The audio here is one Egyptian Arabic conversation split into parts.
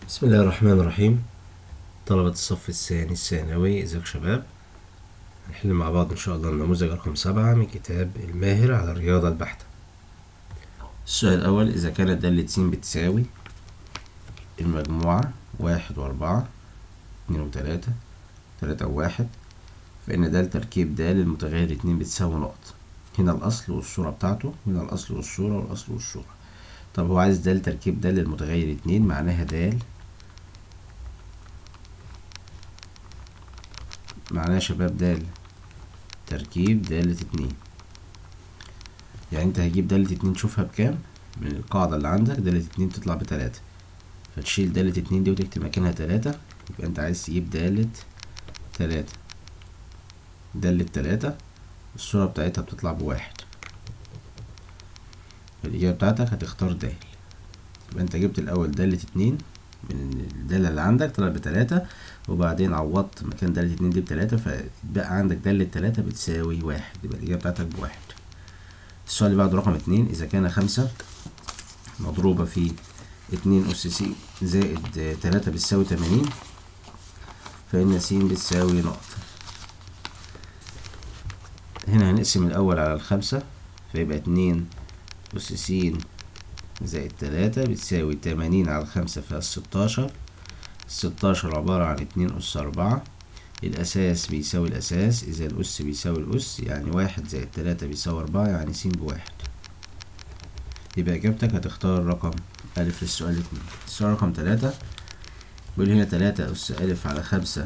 بسم الله الرحمن الرحيم طلبة الصف الثاني الثانوي ازيك شباب هنحل مع بعض ان شاء الله النموذج رقم سبعة من كتاب الماهر على الرياضة البحتة السؤال الأول إذا كانت دالة س بتساوي المجموعة واحد وأربعة اتنين وتلاتة تلاتة وواحد فإن د تركيب د المتغير اتنين بتساوي نقط هنا الأصل والصورة بتاعته هنا الأصل والصورة والأصل والصورة طب هو عايز د تركيب د المتغير اتنين معناها د معناها يا شباب د تركيب دالة اتنين يعني انت هتجيب دالة اتنين تشوفها بكام من القاعدة اللي عندك دالة اتنين تطلع بتلاتة فتشيل دالة اتنين دي وتكتب مكانها تلاتة يبقى انت عايز تجيب دالة تلاتة دالة تلاتة الصورة بتاعتها بتطلع بواحد الإجابة بتاعتك هتختار د يبقى انت جبت الأول دالة اتنين من الدالة اللي عندك طلعت بتلاتة وبعدين عوضت مكان دالة اتنين دي بتلاتة فبقى عندك دالة تلاتة بتساوي واحد يبقى الإجابة بتاعتك بواحد السؤال اللي بعده رقم اتنين إذا كان خمسة مضروبة في اتنين أس س زائد تلاتة بتساوي تمانين فإن س بتساوي نقطة هنا هنقسم الأول على الخمسة فيبقى اتنين أس س زائد تلاتة بتساوي تمانين على الخمسة فيها ستاشر ستاشر عبارة عن اتنين أس أربعة الأساس بيساوي الأساس إذا الأس بيساوي الأس يعني واحد زائد تلاتة بيساوي أربعة يعني س بواحد يبقى إجابتك هتختار رقم ألف للسؤال اتنين السؤال رقم تلاتة بيقول هنا تلاتة أس ألف على خمسة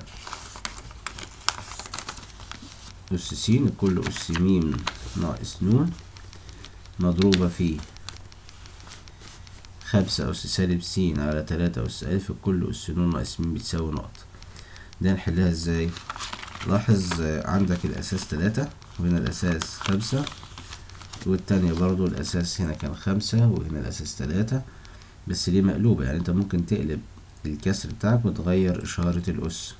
أس س كل أس م ناقص ن مضروبة في خمسة أس سالب س على تلاتة أس ألف كل أس ن ناقص م بتساوي نقطة ده نحلها ازاي لاحظ عندك الأساس تلاتة وهنا الأساس خمسة والتانية برضو الأساس هنا كان خمسة وهنا الأساس تلاتة بس ليه مقلوبة يعني انت ممكن تقلب الكسر بتاعك وتغير إشارة الأس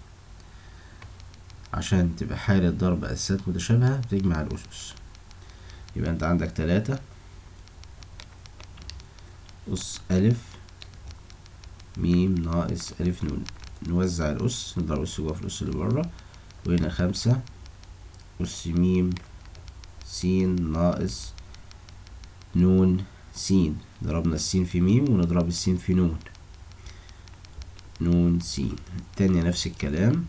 عشان تبقى حالة ضرب أسات متشابهة بتجمع الأسس يبقى انت عندك تلاتة أس ألف ميم ناقص ألف نون نوزع الأس نضرب الأس جوه في الأس اللي بره وهنا خمسة أس ميم س ناقص نون س ضربنا السين في ميم ونضرب السين في نون نون س التانية نفس الكلام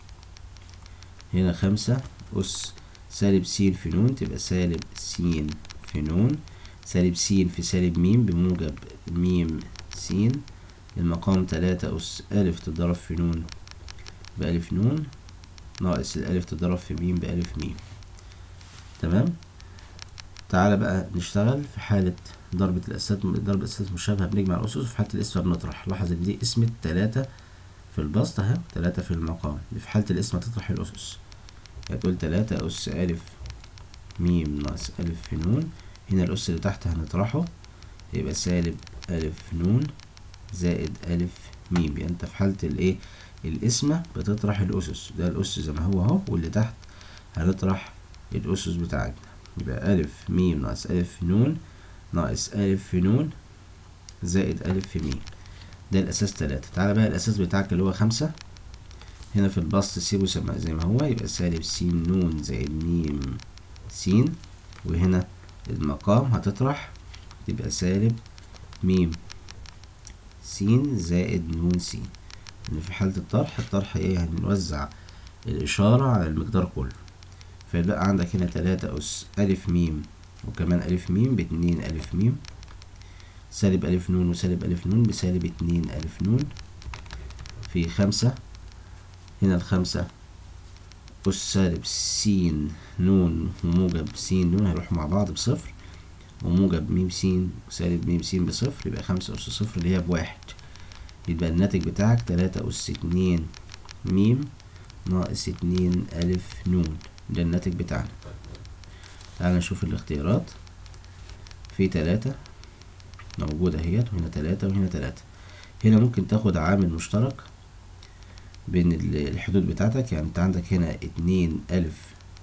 هنا خمسة أس سالب س في نون تبقى سالب س في نون سالب س في سالب ميم بموجب ميم س المقام تلاتة أس ألف تضرب في نون بألف نون ناقص الألف تضرب في ميم بألف ميم تمام تعالى بقى نشتغل في حالة ضربة الأسات ضرب الأسات مشابهة بنجمع الأسس وفي حالة القسمة بنطرح لاحظ إن دي قسمة تلاتة في البسط أهي تلاتة في المقام في حالة القسمة تطرح الأسس هتقول تلاتة أس ألف ميم ناقص ألف في نون هنا الأس اللي تحت هنطرحه يبقى سالب ألف نون زائد ألف ميم يعني أنت في حالة الإيه القسمة بتطرح الأسس ده الأس زي ما هو أهو واللي تحت هنطرح الأسس بتاعتنا يبقى ألف ميم ناقص ألف نون ناقص ألف في نون زائد ألف في ميم ده الأساس تلاتة تعالى بقى الأساس بتاعك اللي هو خمسة هنا في البسط سيبه زي ما هو يبقى سالب س نون زائد ميم س وهنا المقام هتطرح تبقى سالب ميم س زائد نون س إن في حالة الطرح الطرح ايه هنوزع الإشارة على المقدار كله فيبقى عندك هنا تلاتة أس ألف ميم وكمان ألف ميم باتنين ألف ميم سالب ألف نون وسالب ألف نون بسالب اتنين ألف نون في خمسة هنا الخمسة أس سالب س نون وموجب س نون هيروحوا مع بعض بصفر وموجب ميم س وسالب ميم س بصفر يبقى خمسة أس صفر اللي هي بواحد يبقى الناتج بتاعك تلاتة أس اتنين ميم ناقص اتنين ألف نون ده الناتج بتاعنا تعالى نشوف الاختيارات في تلاتة موجودة اهيت وهنا تلاتة وهنا تلاتة هنا ممكن تاخد عامل مشترك بين الحدود بتاعتك يعني انت عندك هنا اتنين ألف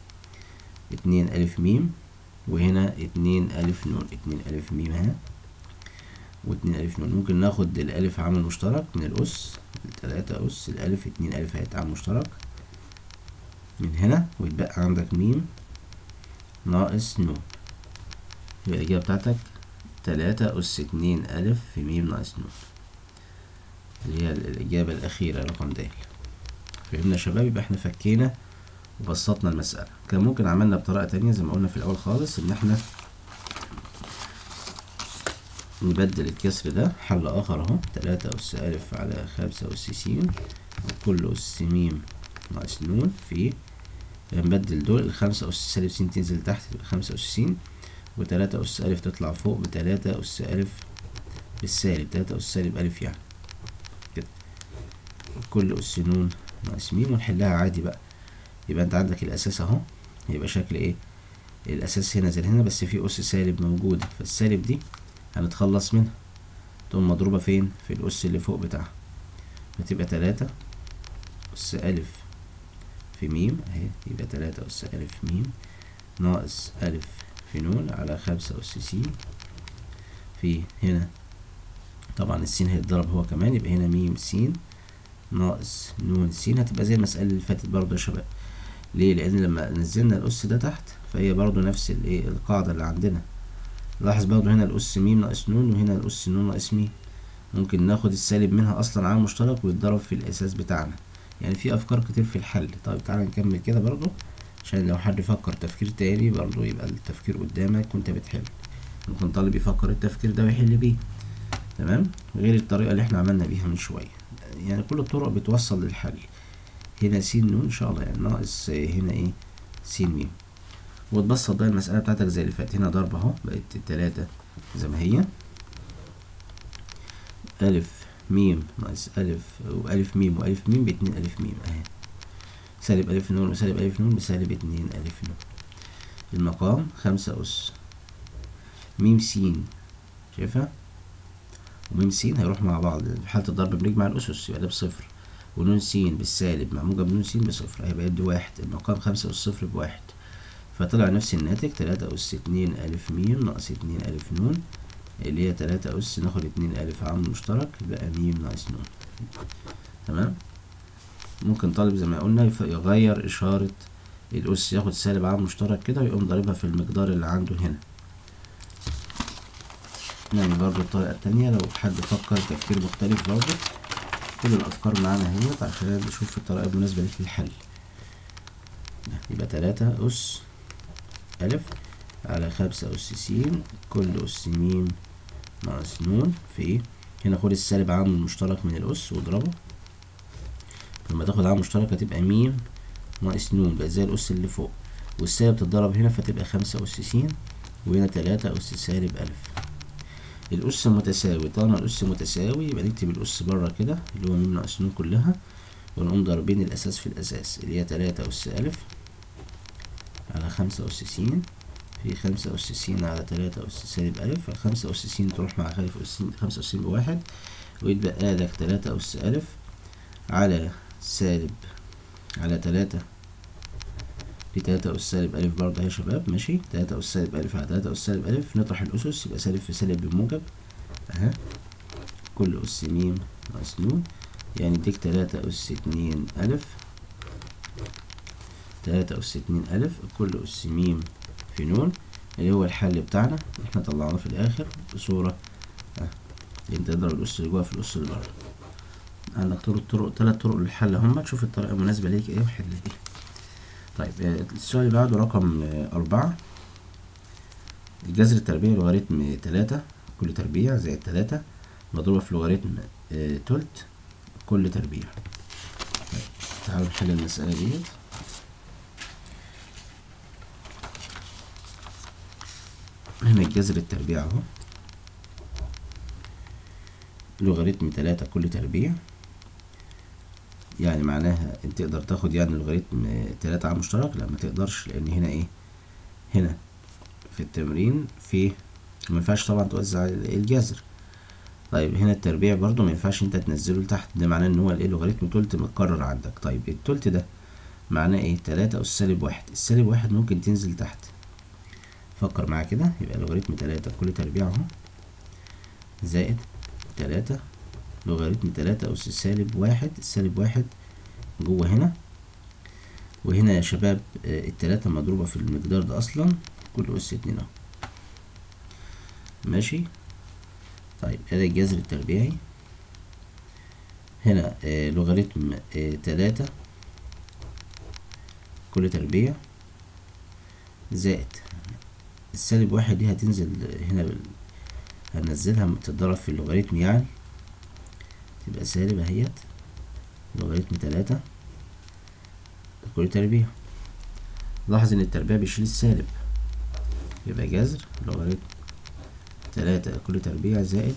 اتنين ألف ميم وهنا اتنين ألف نون اتنين ألف ميم اهي واتنين ألف نون ممكن ناخد الألف عامل مشترك من الأس تلاتة أس الألف اتنين ألف هيبقى عامل مشترك من هنا ويتبقى عندك ميم ناقص نون يبقى الإجابة بتاعتك تلاتة أس اتنين ألف في ميم ناقص نون اللي هي الإجابة الأخيرة رقم د فهمنا يا شباب يبقى احنا فكينا وبسطنا المسألة كان ممكن عملنا بطريقة تانية زي ما قلنا في الأول خالص إن احنا نبدل الكسر ده حل آخر أهو تلاتة أس ألف على خمسة أس س وكل أس ميم ناقص نون في نبدل دول الخمسة أس سالب س تنزل تحت تبقى خمسة أس س وتلاتة أس ألف تطلع فوق بتلاتة أس ألف بالسالب تلاتة أس سالب ألف يعني كده كل أس نون ناقص ميم ونحلها عادي بقى يبقى أنت عندك الأساس أهو هيبقى شكل إيه الأساس هنا زي هنا بس في أس سالب موجودة فالسالب دي هنتخلص منها تقوم مضروبة فين في الأس اللي فوق بتاعها فتبقى تلاتة أس ألف في ميم أهي يبقى تلاتة أس ألف ميم ناقص ألف في نون على خمسة أس س في هنا طبعا السين هيتضرب هو كمان يبقى هنا ميم س ناقص نون س هتبقى زي المسألة اللي فاتت برضه يا شباب ليه لأن لما نزلنا الأس ده تحت فهي برضه نفس الإيه القاعدة اللي عندنا لاحظ برضه هنا الأس ميم ناقص نون وهنا الأس نون ناقص ميم ممكن ناخد السالب منها أصلا عامل مشترك ويتضرب في الأساس بتاعنا يعني في أفكار كتير في الحل طيب تعالى نكمل كده برضه عشان لو حد فكر تفكير تاني برضه يبقى التفكير قدامك وانت بتحل ممكن طالب يفكر التفكير ده ويحل بيه تمام غير الطريقة اللي احنا عملنا بيها من شوية يعني كل الطرق بتوصل للحل هنا س نون ان شاء الله يعني ناقص هنا ايه س ميم وتبسط بقى المسألة بتاعتك زي اللي فات هنا ضرب اهو بقت تلاتة زي ما هي ألف ميم ناقص ألف وألف ميم وألف ميم باتنين ألف ميم أهي سالب ألف نون وسالب ألف نون بسالب اتنين ألف نون المقام خمسة أس ميم سين شايفها وميم س هيروح مع بعض في حالة الضرب بنجمع الأسس يبقى ده بصفر ونون س بالسالب مع موجب نون س بصفر هيبقى يدي واحد المقام خمسة أس صفر بواحد فطلع نفس الناتج تلاتة أس اتنين ألف ميم ناقص اتنين ألف نون اللي هي تلاتة أس ناخد اتنين ألف عامل مشترك يبقى ميم ناقص نون تمام ممكن طالب زي ما قلنا يغير إشارة الأس ياخد سالب عامل مشترك كده ويقوم ضاربها في المقدار اللي عنده هنا نعمل برضو الطريقة التانية لو حد فكر تفكير مختلف برضو كل الأفكار معانا اهيت عشان نشوف الطريقة المناسبة ليك للحل يبقى تلاتة أس ألف على خمسة أس س كل أس ميم ناقص نون في هنا خد السالب عامل مشترك من الأس واضربه لما تاخد عامل مشترك هتبقى ميم ناقص نون بقى زي الأس اللي فوق والسالب تتضرب هنا فتبقى خمسة أس س وهنا تلاتة أس سالب ألف الأس متساوي طالما الأس متساوي يبقى نكتب الأس بره كده اللي هو ميم ناقص نون كلها ونقوم ضاربين الأساس في الأساس اللي هي تلاتة أس ألف على خمسة أس س في خمسة أس س على تلاتة أس سالب ألف فخمسة أس س تروح مع خلف أس خمسة أس بواحد ويتبقى لك تلاتة أس ألف على سالب على تلاتة في تلاتة أس سالب ألف برضه يا شباب ماشي تلاتة أس سالب ألف على تلاتة أس سالب ألف نطرح الأسس يبقى سالب في سالب بموجب أها كل أس ميم ناقص نون يعني يديك تلاتة أس اتنين ألف تلاتة أس اتنين ألف كل أس ميم في نون اللي هو الحل بتاعنا احنا طلعناه في الآخر بصورة اه انت تضرب الأس اللي جوه في الأس اللي بره عندك طرق طرق تلات طرق للحل هما تشوف الطريقة المناسبة ليك ايه وحل بيها طيب السؤال اللي بعده رقم أربعة الجذر التربيعي لوغاريتم تلاتة كل تربيع زائد تلاتة مضروبة في لوغاريتم اه تلت كل تربيع طيب تعالوا نحل المسألة ديت هنا الجذر التربيع اهو لوغاريتم تلاتة كل تربيع يعني معناها انت تقدر تاخد يعني لوغاريتم تلاتة على مشترك لا ما تقدرش لان هنا ايه هنا في التمرين في ما ينفعش طبعا توزع الجذر طيب هنا التربيع برضو ما ينفعش انت تنزله لتحت ده معناه ان هو الايه لوغاريتم تلت متكرر عندك طيب التلت ده معناه ايه تلاتة اس سالب واحد السالب واحد ممكن تنزل تحت فكر معايا كده يبقى لوغاريتم تلاتة كل تربيع اهو زائد تلاتة لوغاريتم تلاتة أس سالب واحد السالب واحد جوه هنا وهنا يا شباب آه، التلاتة مضروبة في المقدار ده أصلا كل أس اتنين أهو ماشي طيب ادي الجذر التربيعي هنا آه لوغاريتم آه تلاتة كل تربيع زائد السالب واحد دي هتنزل هنا بال... هنزلها تتضرب في اللوغاريتم يعني تبقى سالب اهيت لوغاريتم تلاتة كل تربيع لاحظ ان التربيع بيشيل السالب يبقى جذر لوغاريتم تلاتة كل تربيع زائد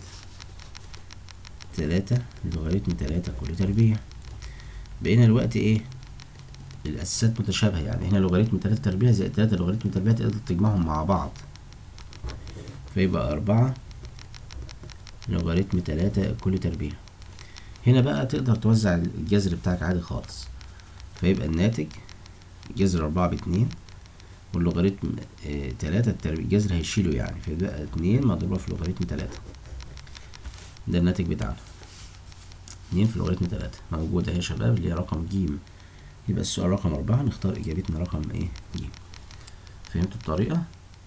تلاتة لوغاريتم تلاتة كل تربيع بقينا الوقت ايه الأساسات متشابهة يعني هنا لوغاريتم تلاتة تربيع زائد تلاتة لوغاريتم تربيع تقدر تجمعهم مع بعض فيبقى أربعة لوغاريتم تلاتة كل تربيع هنا بقى تقدر توزع الجذر بتاعك عادي خالص فيبقى الناتج جذر أربعة باتنين واللوغاريتم آه تلاتة التربيع الجذر هيشيله يعني فيبقى اتنين مضروبة في لوغاريتم تلاتة ده الناتج بتاعنا اتنين في لوغاريتم تلاتة موجودة اهي يا شباب اللي هي رقم جيم يبقى السؤال رقم أربعة نختار إجابتنا رقم إيه جيم فهمتوا الطريقة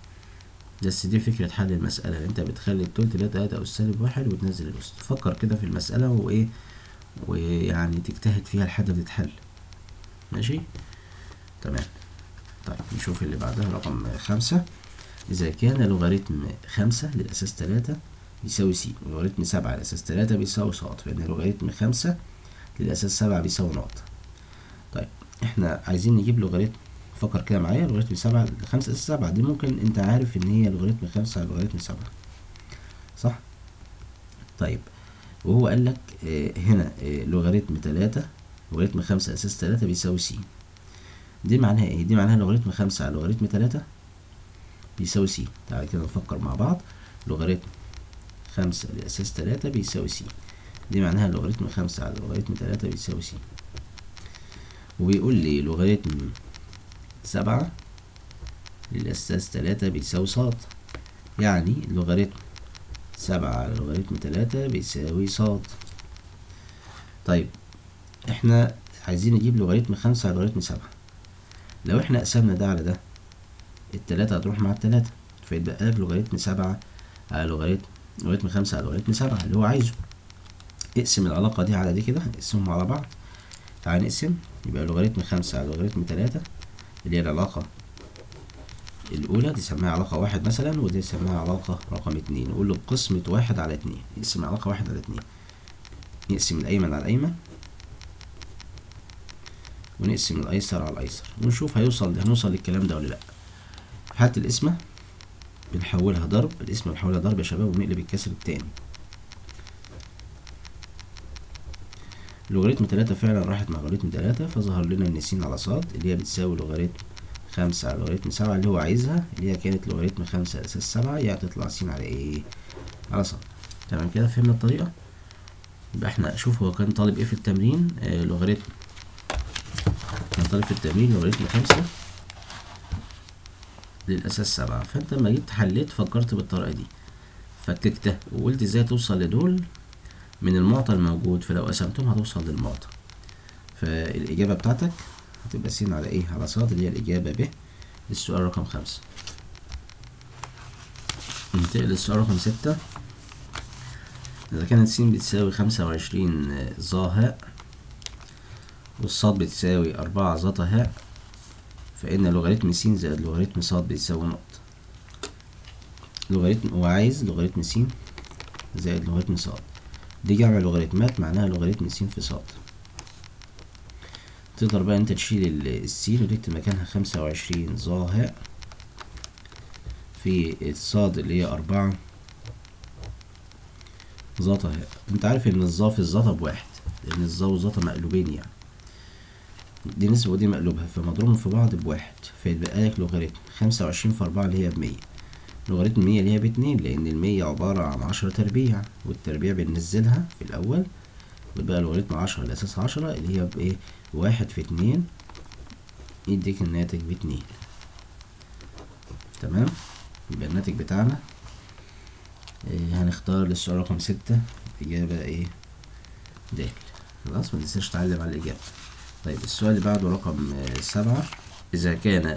بس دي فكرة حل المسألة أنت بتخلي التلت ده تلاتة أو السالب واحد وتنزل الوسط تفكر كده في المسألة وإيه ويعني تجتهد فيها لحد ما تتحل ماشي تمام طيب نشوف اللي بعدها رقم خمسة إذا كان لوغاريتم خمسة للأساس تلاتة بيساوي س ولوغاريتم سبعة للأساس تلاتة بيساوي ص فإن لوغاريتم خمسة للأساس سبعة بيساوي نقط طيب احنا عايزين نجيب لوغاريتم فكر كده معايا لوغاريتم سبعة خمسة أس سبعة دي ممكن أنت عارف إن هي لوغاريتم خمسة على لوغاريتم سبعة صح؟ طيب وهو قال لك اه هنا اه لوغاريتم تلاتة لوغاريتم خمسة أساس تلاتة بيساوي س دي معناها إيه؟ دي معناها لوغاريتم خمسة على لوغاريتم تلاتة بيساوي س تعالى كده نفكر مع بعض لوغاريتم خمسة لأساس تلاتة بيساوي س دي معناها لوغاريتم خمسة على لوغاريتم تلاتة بيساوي س وبيقول لي لوغاريتم سبعة للأساس تلاتة بيساوي ص يعني لوغاريتم سبعة على لوغاريتم تلاتة بيساوي ص طيب احنا عايزين نجيب لوغاريتم خمسة على لوغاريتم سبعة لو احنا قسمنا ده على ده التلاتة هتروح مع التلاتة فيتبقى لك لوغاريتم سبعة على لوغاريتم لوغاريتم خمسة على لوغاريتم سبعة اللي هو عايزه اقسم العلاقة دي على دي كده اقسمهم على بعض تعال نقسم يبقى لوغاريتم خمسة على لوغاريتم تلاتة اللي هي العلاقة الأولى دي سميها علاقة واحد مثلا ودي سميها علاقة رقم اتنين نقول له قسمة واحد على اتنين نقسم علاقة واحد على اتنين نقسم الأيمن على الأيمن ونقسم الأيسر على الأيسر ونشوف هيوصل هنوصل للكلام ده ولا لأ في حالة القسمة بنحولها ضرب القسمة بنحولها ضرب يا شباب ونقلب الكسر التاني لوغاريتم تلاتة فعلا راحت مع لوغاريتم تلاتة فظهر لنا ان س على ص اللي هي بتساوي لوغاريتم خمسة على لوغاريتم سبعة اللي هو عايزها اللي هي كانت لوغاريتم خمسة على أساس سبعة يعني تطلع س على ايه؟ على ص تمام كده فهمنا الطريقة يبقى احنا شوف هو كان طالب ايه في التمرين آه لوغاريتم كان طالب في التمرين لوغاريتم خمسة للأساس سبعة فانت لما جيت حليت فكرت بالطريقة دي فككتها وقلت ازاي توصل لدول من المعطى الموجود فلو قسمتهم هتوصل للمعطى فالإجابة بتاعتك هتبقى س على ايه على ص اللي هي الإجابة ب للسؤال رقم خمسة ننتقل للسؤال رقم ستة إذا كانت س بتساوي خمسة وعشرين ظا هاء والصاد بتساوي أربعة ظا هاء فإن لوغاريتم س زائد لوغاريتم ص بيساوي نقط لوغاريتم وعايز لوغاريتم س زائد لوغاريتم ص دي جمع لوغاريتمات معناها لوغاريتم س في ص تقدر بقى انت تشيل السين وتكتب مكانها خمسة وعشرين ظا هاء في الصاد اللي هي أربعة ظا هاء انت عارف ان الظا في الظا بواحد لأن الظا والظا مقلوبين يعني دي نسبة ودي مقلوبها فمضروبهم في بعض بواحد فيتبقى لك لوغاريتم خمسة وعشرين في أربعة اللي هي بمية لوغاريتم مية اللي هي باتنين لأن المية عبارة عن عشرة تربيع والتربيع بننزلها في الأول ويبقى لوغاريتم عشرة الأساس عشرة اللي هي بإيه واحد في اتنين يديك الناتج باتنين تمام يبقى الناتج بتاعنا إيه هنختار للسؤال رقم ستة إجابة إيه د خلاص ما تنساش تعلم على الإجابة طيب السؤال اللي بعده رقم آه، سبعة إذا كان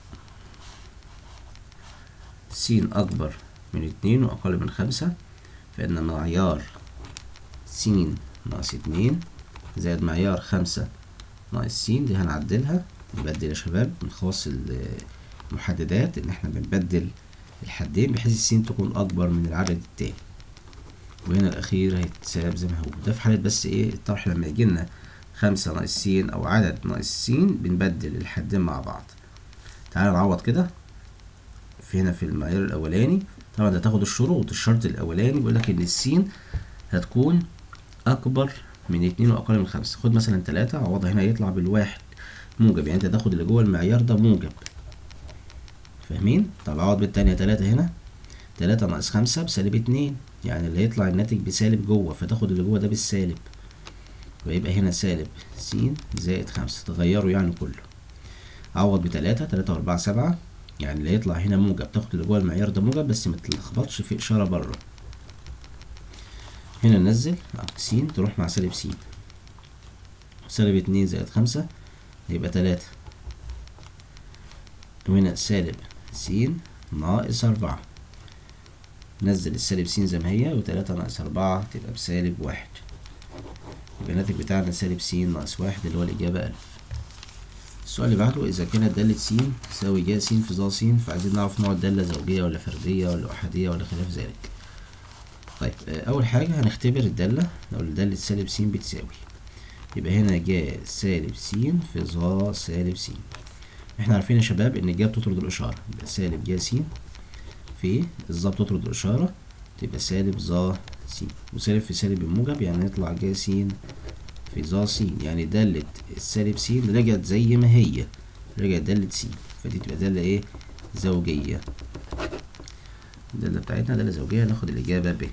س أكبر من اتنين وأقل من خمسة فإن معيار س ناقص اتنين زائد معيار خمسة ناقص س دي هنعدلها نبدل يا شباب من خواص ال- المحددات إن احنا بنبدل الحدين بحيث السين تكون أكبر من العدد التاني وهنا الأخير هيتساب زي ما هو ده في حالة بس إيه الطرح لما يجيلنا خمسة ناقص س أو عدد ناقص س بنبدل الحدين مع بعض تعالى نعوض كده في هنا في المعيار الأولاني طبعا ده تاخد الشروط الشرط الأولاني بيقول لك إن السين هتكون أكبر من اتنين وأقل من خمسة خد مثلا تلاتة عوضها هنا يطلع بالواحد موجب يعني أنت تاخد اللي جوه المعيار ده موجب فاهمين؟ طب عوض بالتانية تلاتة هنا تلاتة ناقص خمسة بسالب اتنين يعني اللي هيطلع الناتج بسالب جوه فتاخد اللي جوه ده بالسالب ويبقى هنا سالب س زائد خمسة تغيروا يعني كله عوض بتلاتة تلاتة وأربعة سبعة يعني اللي هيطلع هنا موجب تاخد اللي جوه المعيار ده موجب بس ما تلخبطش في إشارة بره هنا ننزل س تروح مع سالب س سالب اتنين زائد خمسة يبقى تلاتة وهنا سالب س ناقص أربعة نزل السالب س زي ما هي وتلاتة ناقص أربعة تبقى بسالب واحد يبقى الناتج بتاعنا سالب س ناقص واحد اللي هو الإجابة ألف السؤال اللي بعده إذا كانت دالة س تساوي ج س في ظ س فعايزين نعرف نوع الدالة زوجية ولا فردية ولا أحادية ولا خلاف ذلك طيب آه، أول حاجة هنختبر الدالة لو الدالة سالب س بتساوي يبقى هنا ج سالب س في ظ سالب س احنا عارفين يا شباب إن الج بتطرد الإشارة يبقى سالب ج س في الظا بتطرد الإشارة تبقى سالب ظ س وسالب في سالب الموجب يعني يطلع ج س في ظ س يعني دالة السالب س رجعت زي ما هي رجعت دالة س فدي تبقى دالة ايه زوجية الدالة بتاعتنا دالة زوجية ناخد الإجابة ب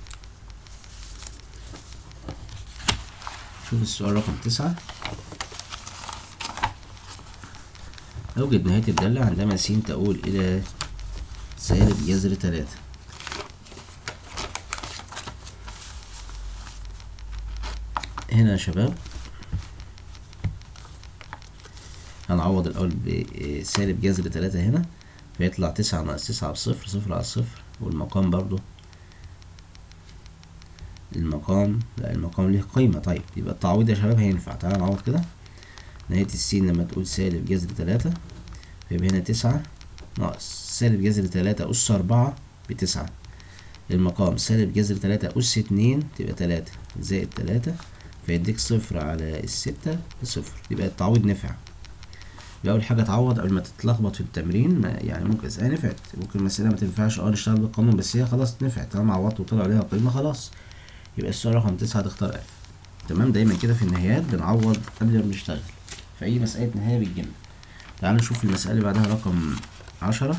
شوف السؤال رقم تسعة أوجد نهاية الدالة عندما س تؤول إلى سالب جذر تلاتة هنا يا شباب هنعوض الأول بسالب جذر تلاتة هنا فيطلع تسعة ناقص تسعة بصفر صفر على صفر والمقام برضو المقام لا المقام ليه قيمة طيب يبقى التعويض يا شباب هينفع تعالى نعوض كده نهاية السين لما تقول سالب جذر تلاتة فيبقى هنا تسعة ناقص سالب جذر تلاتة أس أربعة بتسعة المقام سالب جذر تلاتة أس اتنين تبقى تلاتة زائد تلاتة فيديك صفر على الستة بصفر يبقى التعويض نفع يبقى أول حاجة تعوض قبل ما تتلخبط في التمرين ما يعني ممكن اه نفعت ممكن المسألة ما تنفعش اه نشتغل بالقانون بس هي خلاص نفعت طالما عوضت وطلع عليها قيمة خلاص يبقى السؤال رقم تسعة هتختار ألف تمام دايما كده في النهايات بنعوض قبل ما بنشتغل في أي مسألة نهاية بتجيلنا تعالوا نشوف المسألة اللي بعدها رقم عشرة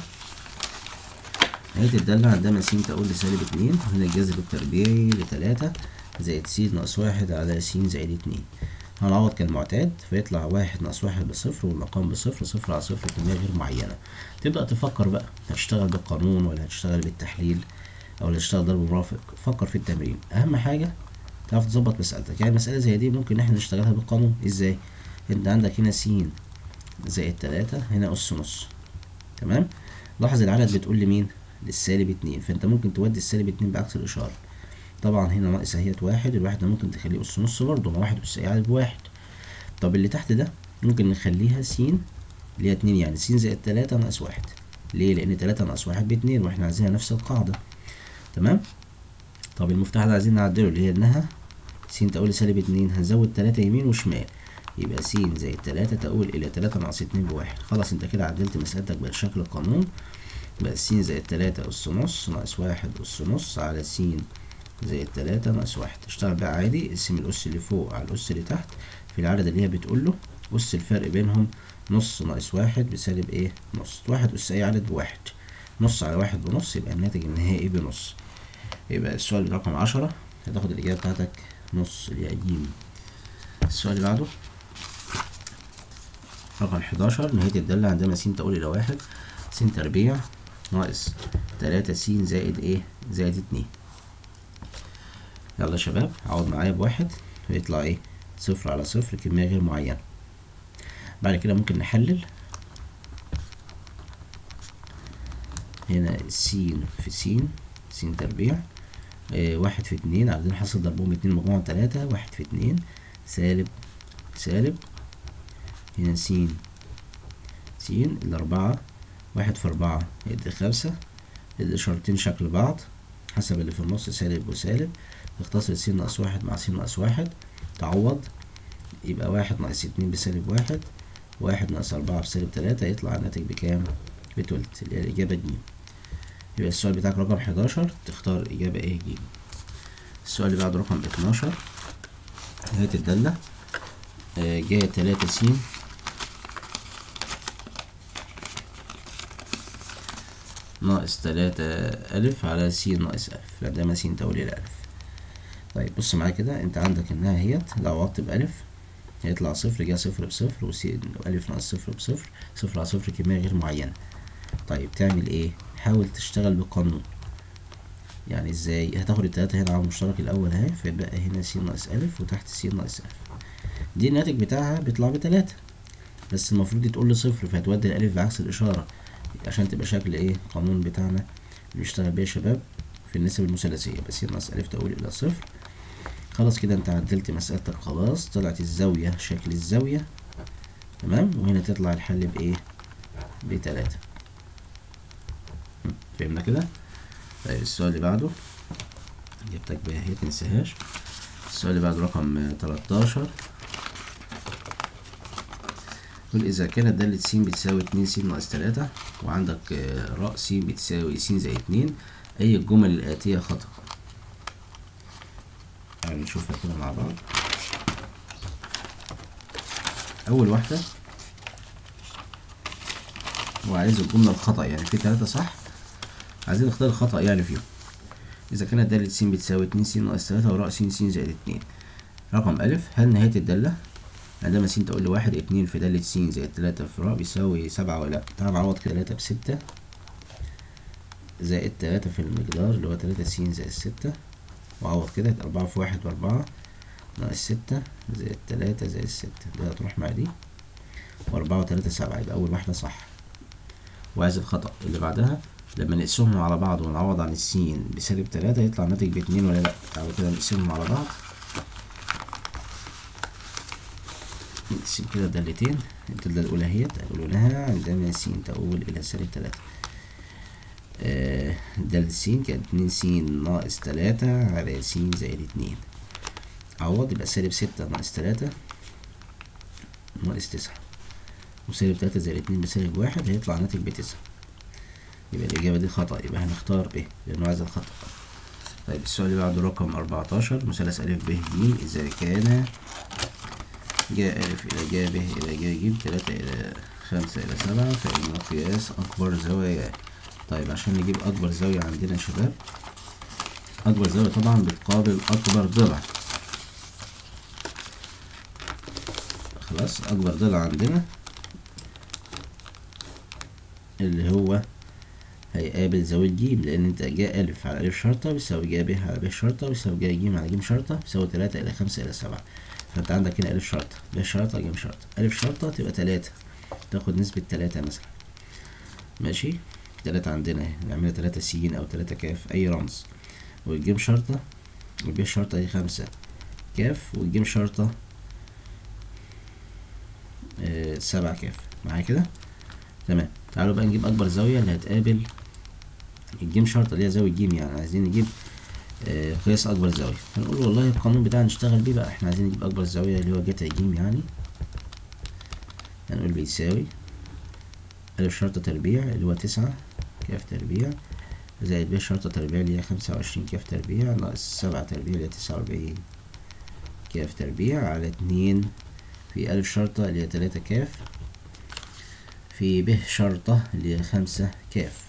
نهاية الدالة عندما س تقول لسالب اتنين هنا الجذر التربيعي لتلاتة زائد س ناقص واحد على س زائد اتنين هنعوض كالمعتاد فيطلع واحد ناقص واحد بصفر والمقام بصفر صفر على صفر كمية غير معينة تبدأ تفكر بقى هتشتغل بالقانون ولا هتشتغل بالتحليل أو ولا هتشتغل ضرب مرافق فكر في التمرين أهم حاجة تعرف تظبط مسألتك يعني مسألة زي دي ممكن احنا نشتغلها بالقانون ازاي انت عندك هنا س زائد تلاتة هنا أس نص تمام لاحظ العدد بتقول لمين للسالب اتنين فانت ممكن تودي السالب اتنين بعكس الإشارة طبعا هنا ناقص اهيت واحد الواحد ده ممكن تخليه أس نص برضه ما واحد أس أي عدد بواحد طب اللي تحت ده ممكن نخليها س اللي هي اتنين يعني س زائد تلاتة ناقص واحد ليه لأن تلاتة ناقص واحد باتنين واحنا عايزينها نفس القاعدة تمام طب المفتاح ده عايزين نعدله اللي هي انها س تقول لسالب اتنين هنزود تلاتة يمين وشمال يبقى س زائد تلاتة تقول إلى تلاتة ناقص اتنين بواحد خلاص انت كده عدلت مسألتك بشكل القانون بقى س زائد تلاتة أس نص ناقص واحد أس نص على س زائد تلاتة ناقص واحد اشتغل بقى عادي اقسم الأس اللي فوق على الأس اللي تحت في العدد اللي هي بتقوله أس الفرق بينهم نص ناقص واحد بسالب ايه نص واحد أس أي عدد بواحد نص على واحد بنص يبقى الناتج النهائي بنص يبقى السؤال رقم عشرة هتاخد الإجابة بتاعتك نص اللي هي ج السؤال اللي بعده رقم حداشر نهاية الدالة عندما س تقول إلى واحد س تربيع ناقص تلاتة س زائد ايه زائد اتنين يلا يا شباب عوض معايا بواحد ويطلع ايه صفر على صفر كمية غير معينة بعد كده ممكن نحلل هنا س في س س تربيع آه واحد في اتنين عايزين حاصل ضربهم اتنين مجموعة تلاتة واحد في اتنين سالب سالب هنا س س الأربعة واحد في أربعة يدي خمسة الإشارتين شكل بعض حسب اللي في النص سالب وسالب تختصر س ناقص واحد مع س ناقص واحد تعوض يبقى واحد ناقص اتنين بسالب واحد واحد ناقص أربعة بسالب تلاتة يطلع الناتج بكام؟ بتلت اللي هي الإجابة ج يبقى السؤال بتاعك رقم حداشر تختار إجابة إيه ج السؤال اللي بعده رقم اتناشر هات الدالة آه جاية تلاتة س ناقص تلاتة ألف على س ناقص ألف لا ده ما س تولي الألف طيب بص معايا كده أنت عندك إنها هيت لو عوضت بألف هيطلع صفر جه صفر بصفر وس ألف ناقص صفر بصفر صفر على صفر كمية غير معينة طيب تعمل إيه؟ حاول تشتغل بالقانون يعني ازاي هتاخد التلاتة هنا على المشترك الأول اهي فيبقى هنا س ناقص ألف وتحت س ناقص ألف دي الناتج بتاعها بيطلع بتلاتة بس المفروض دي تقول لي صفر فهتودي الألف بعكس الإشارة عشان تبقى شكل ايه القانون بتاعنا اللي بيشتغل بيه يا شباب في النسب المثلثية بس س ناقص ألف تقول إلى صفر خلاص كده انت عدلت مسألتك خلاص طلعت الزاوية شكل الزاوية تمام وهنا تطلع الحل بإيه بتلاتة فهمنا كده طيب السؤال اللي بعده جبتك بقى اهي متنساهاش السؤال اللي بعده رقم تلاتاشر قل إذا كانت دالة س بتساوي اتنين س ناقص تلاتة وعندك راء س بتساوي س زائد اتنين أي الجمل الآتية خطأ يعني نشوفها كده مع بعض أول واحدة هو عايز الجملة الخطأ يعني في تلاتة صح عايزين نختار الخطأ يعني فيهم إذا كانت دالة س بتساوي اتنين س ناقص تلاتة وراء س س زائد اتنين رقم ألف هل نهاية الدالة عندما س تقول لي واحد اتنين في دالة س زائد تلاتة في راء بيساوي سبعة ولا لأ تعال نعوض كده تلاتة بستة زائد تلاتة في المقدار اللي هو تلاتة س زائد ستة وعوض كده أربعة في واحد بأربعة ناقص ستة زائد تلاتة زائد ستة دي هتروح مع دي وأربعة وتلاتة سبعة يبقى أول واحدة صح وعايز الخطأ اللي بعدها لما نقسمهم على بعض ونعوض عن السين بسالب تلاتة يطلع الناتج باتنين ولا لأ تعالوا كده نقسمهم على بعض نقسم كده دالتين الدالة الأولى هي قلناها عندما س تؤول إلى سالب تلاتة آه دالة س كانت اتنين س ناقص تلاتة على س زائد اتنين عوض يبقى سالب ستة ناقص تلاتة ناقص تسعة وسالب تلاتة زائد اتنين بسالب واحد هيطلع ناتج بتسعة يبقى الإجابة دي خطأ يبقى هنختار ب لأنه عايز الخطأ طيب السؤال اللي بعده رقم أربعتاشر مثلث أ ب ج إذا كان جاء ألف إلى جاء ب إلى جاء ج تلاتة إلى خمسة إلى سبعة فإن قياس أكبر زوايا طيب عشان نجيب أكبر زاوية عندنا يا شباب أكبر زاوية طبعا بتقابل أكبر ضلع خلاص أكبر ضلع عندنا اللي هو هيقابل زاوية ج لأن أنت جاء ألف على ألف شرطة بيساوي جاء ب على ب شرطة بيساوي جاء ج على ج شرطة بيساوي تلاتة إلى خمسة إلى سبعة فأنت عندك هنا ألف شرطة ب شرطة ج شرطة ألف شرطة تبقى تلاتة تاخد نسبة تلاتة مثلا ماشي تلاتة عندنا اهي نعملها تلاتة س أو تلاتة كاف أي رمز والجيم شرطة والب شرطة دي خمسة كاف والجيم شرطة آه سبعة كاف معايا كده تمام تعالوا بقى نجيب أكبر زاوية اللي هتقابل الجيم شرطة اللي هي زاوية جيم يعني عايزين نجيب آه قياس أكبر زاوية هنقول والله القانون بتاعنا نشتغل بيه بقى احنا عايزين نجيب أكبر زاوية اللي هو جتا جيم يعني هنقول بيساوي ألف شرطة تربيع اللي هو تسعة كاف تربيع زائد ب شرطة تربيع اللي هي خمسة وعشرين كاف تربيع ناقص سبعة تربيع اللي هي تسعة وأربعين كاف تربيع على اتنين في ألف شرطة اللي هي تلاتة كاف في ب شرطة اللي هي خمسة كاف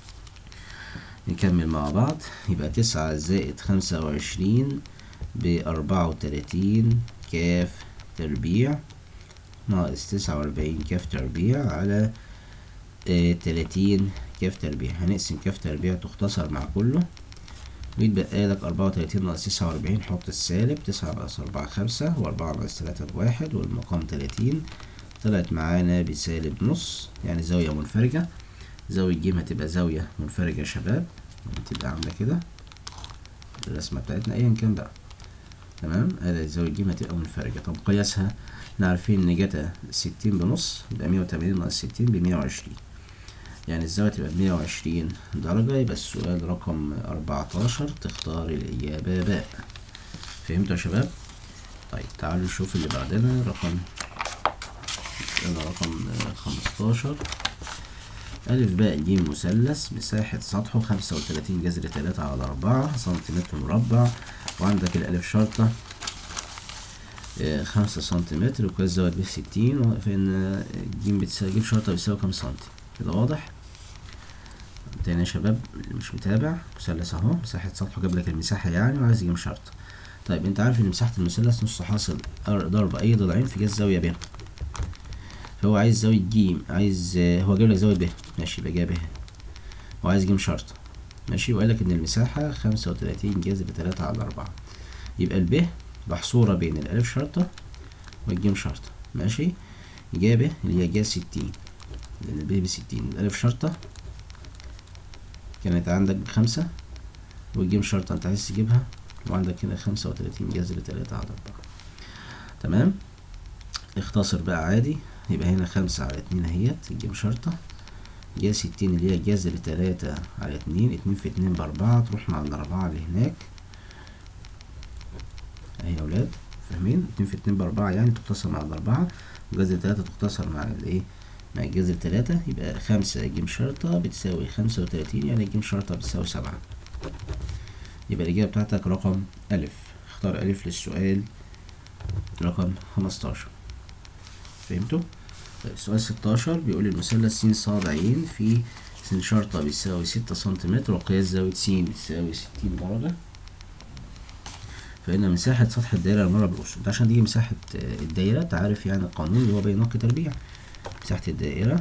نكمل مع بعض يبقى تسعة زائد خمسة وعشرين بأربعة وتلاتين كاف تربيع ناقص تسعة وأربعين كاف تربيع على آه تلاتين كاف تربيع هنقسم كاف تربيع تختصر مع كله ويتبقى لك أربعة وتلاتين ناقص تسعة وأربعين حط السالب تسعة ناقص أربعة خمسة وأربعة ناقص تلاتة بواحد والمقام تلاتين طلعت معانا بسالب نص يعني زاوية منفرجة زاوية ج هتبقى زاوية منفرجة يا شباب تبقى عاملة كده الرسمة بتاعتنا أيا كان بقى تمام ادي الزاوية ج هتبقى منفرجة طب قياسها احنا عارفين ان جتا ستين بنص يبقى مية وتمانين ناقص ستين بمية وعشرين يعني الزاوية تبقى بمية وعشرين درجة يبقى السؤال رقم أربعتاشر تختار الإجابة باء فهمتوا يا شباب؟ طيب تعالوا نشوف اللي بعدنا رقم مسألة رقم خمستاشر ألف باء ج مثلث مساحة سطحه خمسة وتلاتين جذر تلاتة على أربعة سنتيمتر مربع وعندك الألف شرطة خمسة سنتيمتر وقياس زاوية ب ستين فإن ج بتساوي ج شرطة بتساوي كام سنتي كده واضح تاني يا شباب اللي مش متابع مثلث اهو مساحة سطحه جاب لك المساحة يعني وعايز يجيب شرط طيب انت عارف ان مساحة المثلث نص حاصل ضرب اي ضلعين في جهة زاوية ب فهو عايز زاوية ج عايز هو جايب لك زاوية ب ماشي يبقى جايب هو عايز يجيب شرط ماشي وقال لك ان المساحة خمسة وتلاتين جذر تلاتة على أربعة يبقى الب محصورة بين الألف شرطة والجيم شرطة ماشي إجابة اللي هي جا ستين لأن الب بستين الألف شرطة كانت عندك بخمسة والجيم شرطة أنت عايز تجيبها وعندك هنا خمسة وتلاتين جذر تلاتة على أربعة تمام اختصر بقى عادي يبقى هنا خمسة على اتنين اهيت الجيم شرطة جا ستين اللي هي جذر تلاتة على اتنين اتنين في اتنين بأربعة تروح مع الأربعة اللي هناك اهي يا ولاد فاهمين اتنين في اتنين بأربعة يعني تختصر مع الأربعة وجذر تلاتة تختصر مع الايه مع الجذر تلاتة يبقى خمسة جيم شرطة بتساوي خمسة وتلاتين يعني جيم شرطة بتساوي سبعة يبقى الإجابة بتاعتك رقم ألف اختار ألف للسؤال رقم خمستاشر فهمتوا؟ طيب السؤال ستاشر بيقول المثلث س ص ع في س شرطة بيساوي ستة سنتيمتر وقياس زاوية س بتساوي ستين درجة فإن مساحة سطح الدائرة المرة بالأس انت عشان تيجي مساحة الدائرة تعرف يعني القانون اللي هو بينقي تربيع مساحة الدائرة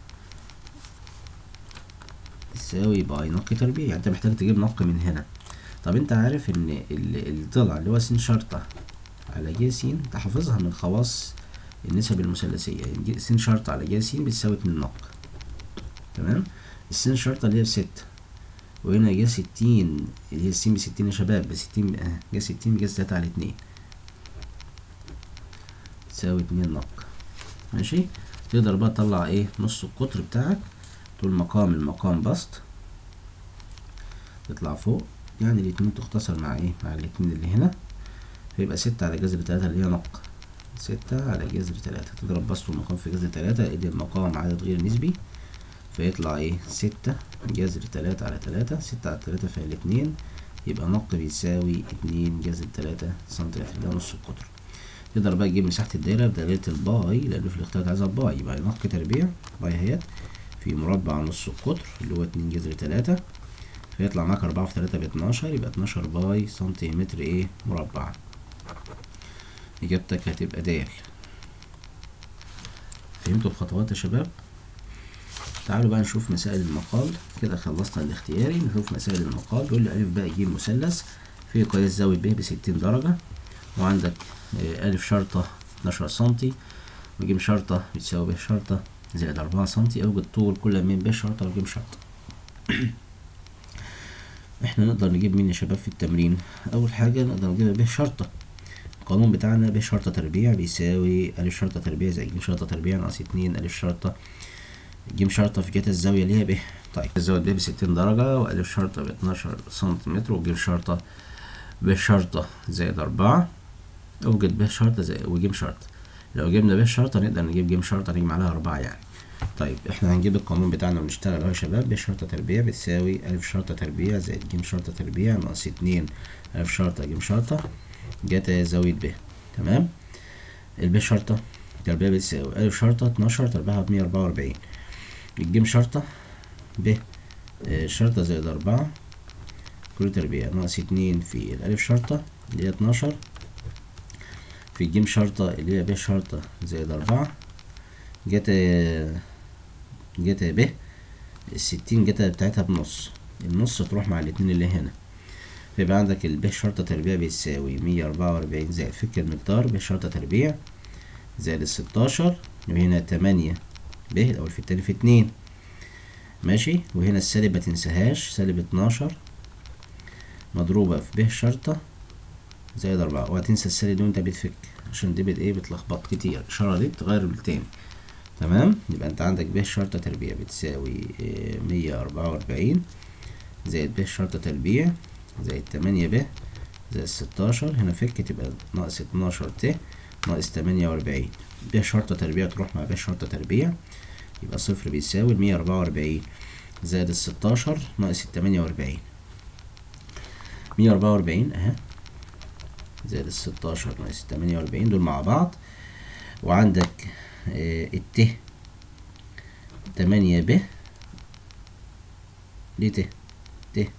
تساوي باي نقي تربيع يعني انت محتاج تجيب نق من هنا طب انت عارف ان الضلع اللي هو س شرطة على ج س انت حافظها من خواص النسب المثلثية يعني س شرطة على ج س بتساوي اتنين نق تمام الس شرطة اللي هي بستة وهنا ج ستين اللي هي الس بستين يا شباب بستين اه ج ستين بجذر تلاتة على اتنين تساوي اتنين نق ماشي تقدر بقى تطلع ايه نص القطر بتاعك تقول مقام المقام بسط تطلع فوق يعني الاتنين تختصر مع ايه مع الاتنين اللي هنا فيبقى ستة على جذر تلاتة اللي هي نق ستة على جذر تلاتة تضرب بسط المقام في جذر تلاتة ادي المقام عدد غير نسبي فيطلع ايه ستة جذر تلاتة على تلاتة ستة على تلاتة في الاتنين يبقى نق بيساوي اتنين جذر تلاتة سنتيمتر ده نص القطر تقدر بقى تجيب مساحة الدايرة بدلالة الباي لأنه في الاختيارات عايزها باي يبقى نق تربيع باي اهيت في مربع نص القطر اللي هو اتنين جذر تلاتة فيطلع معاك أربعة في تلاتة باتناشر يبقى اتناشر باي سنتيمتر ايه مربع إجابتك هتبقى دال فهمتوا الخطوات يا شباب تعالوا بقى نشوف مسائل المقال كده خلصنا الاختياري نشوف مسائل المقال بيقول لي ألف باء ج مثلث في قياس زاوية ب بستين درجة وعندك ألف شرطة اتناشر سنتي وج شرطة بتساوي ب شرطة زائد أربعة سنتي أوجد طول كل من ب شرطة وج شرطة احنا نقدر نجيب مين يا شباب في التمرين أول حاجة نقدر نجيب ب شرطة القانون بتاعنا ب شرطة تربيع بيساوي ألف شرطة تربيع زائد ج شرطة تربيع ناقص اتنين ألف شرطة ج شرطة في جهة الزاوية اللي هي ب طيب الزاوية ب بستين درجة وألف شرطة باتناشر سنتيمتر وج شرطة ب شرطة زائد أربعة أوجد ب شرطة زائد وج شرطة لو جبنا ب شرطة نقدر نجيب ج شرطة نجمع عليها أربعة يعني طيب احنا هنجيب القانون بتاعنا ونشتغل اهو يا شباب ب شرطة تربيع بتساوي ألف شرطة تربيع زائد ج شرطة تربيع ناقص اتنين ألف شرطة ج شرطة جت زاوية ب تمام الب شرطة تربيع بتساوي ألف شرطة اتناشر تربيعها بمية أربعة وأربعين الجيم شرطة ب شرطة زائد أربعة كل تربيع ناقص اتنين في الألف شرطة اللي هي اتناشر في الجيم شرطة اللي هي ب شرطة زائد أربعة جت جتا ب الستين جتا بتاعتها بنص النص تروح مع الاتنين اللي هنا فيبقى عندك الب شرطة تربيع بيساوي مية أربعة وأربعين زائد فك المقدار ب شرطة تربيع زائد الستاشر وهنا تمانية ب الأول في التاني في اتنين ماشي وهنا السالب متنساهاش سالب اتناشر مضروبة في ب شرطة زائد أربعة وهتنسى السالب دي وانت بتفك عشان دي بت ايه بتلخبط كتير الإشارة دي بتغير بالتاني تمام يبقى انت عندك ب شرطة تربيع بتساوي مية أربعة وأربعين زائد ب شرطة تربيع زائد تمانية ب زائد ستاشر هنا فك تبقى ناقص اتناشر ت ناقص تمانية وأربعين ب شرطة تربيع تروح مع ب شرطة تربيع يبقى صفر بيساوي المية أربعة وأربعين زائد الستاشر ناقص التمانية وأربعين مية أربعة وأربعين أهي زائد الستاشر ناقص التمانية وأربعين دول مع بعض وعندك اه الت تمانية ب ليه ت ت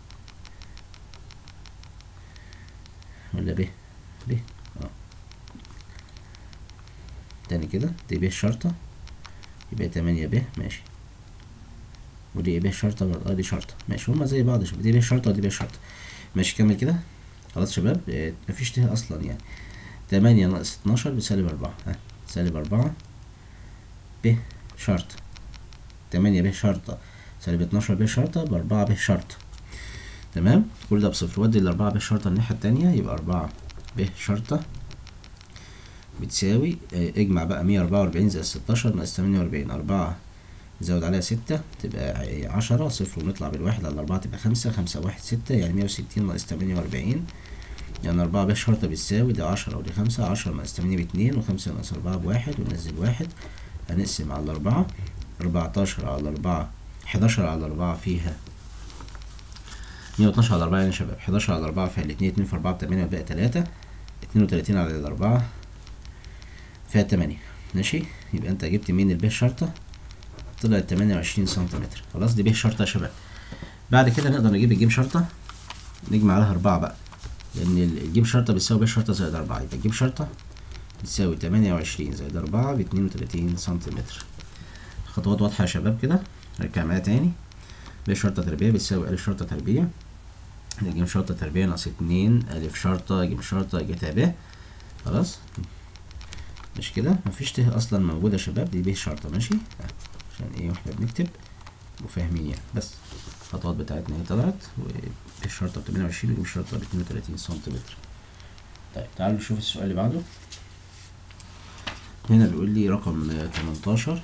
ولا ب ب اه تاني كده دي ب الشرطة يبقى تمانية ب ماشي ودي ب شرطة برضه اه دي شرطة ماشي هما زي بعض شباب دي ب شرطة ودي ب شرطة ماشي كمل كده خلاص شباب اه مفيش ت اصلا يعني تمانية ناقص اتناشر بسالب أربعة ها سالب أربعة ب شرطة تمانية ب شرطة سالب اتناشر ب شرطة بأربعة ب شرطة تمام كل ده بصفر ودي الأربعة ب شرطة الناحية التانية يبقى أربعة ب شرطة بتساوي اه اجمع بقى مية أربعة وأربعين زائد ستاشر ناقص تمانية وأربعين أربعة زود عليها ستة تبقى عشرة صفر ونطلع بالواحد على الأربعة تبقى خمسة خمسة واحد ستة يعني مية وستين ناقص تمانية وأربعين يعني أربعة ب شرطة بتساوي ده عشرة ودي خمسة عشرة ناقص تمانية باتنين وخمسة ناقص أربعة بواحد وننزل واحد هنقسم على الأربعة أربعتاشر على أربعة حداشر على أربعة فيها مية واتناشر على أربعة يعني يا شباب حداشر على أربعة فيها الاتنين اتنين في أربعة بتمانية بقى تلاتة اتنين وتلاتين على الأربعة فيها تمانية ماشي يبقى أنت جبت مين الب شرطة طلعت تمانية وعشرين سنتيمتر خلاص دي ب شرطة يا شباب بعد كده نقدر نجيب الجيم شرطة نجمع عليها أربعة بقى لأن الجيم شرطة بتساوي ب شرطة زائد أربعة يبقى الجيم شرطة بتساوي تمانية وعشرين زائد أربعة باتنين وتلاتين سنتيمتر خطوات واضحة يا شباب كده نرجع معايا تاني ب شرطة تربيع بتساوي ألف شرطة تربيع جيم شرطة تربيع ناقص اتنين ألف شرطة جيم شرطة جتا ب خلاص مش كده مفيش ت أصلا موجودة يا شباب دي ب شرطة ماشي عشان ايه واحنا بنكتب وفاهمين يعني بس الخطوات بتاعتنا هي طلعت والشرطة بتمانية وعشرين وجيم شرطة باتنين وتلاتين سنتيمتر طيب تعالوا نشوف السؤال اللي بعده هنا بيقول لي رقم تمنتاشر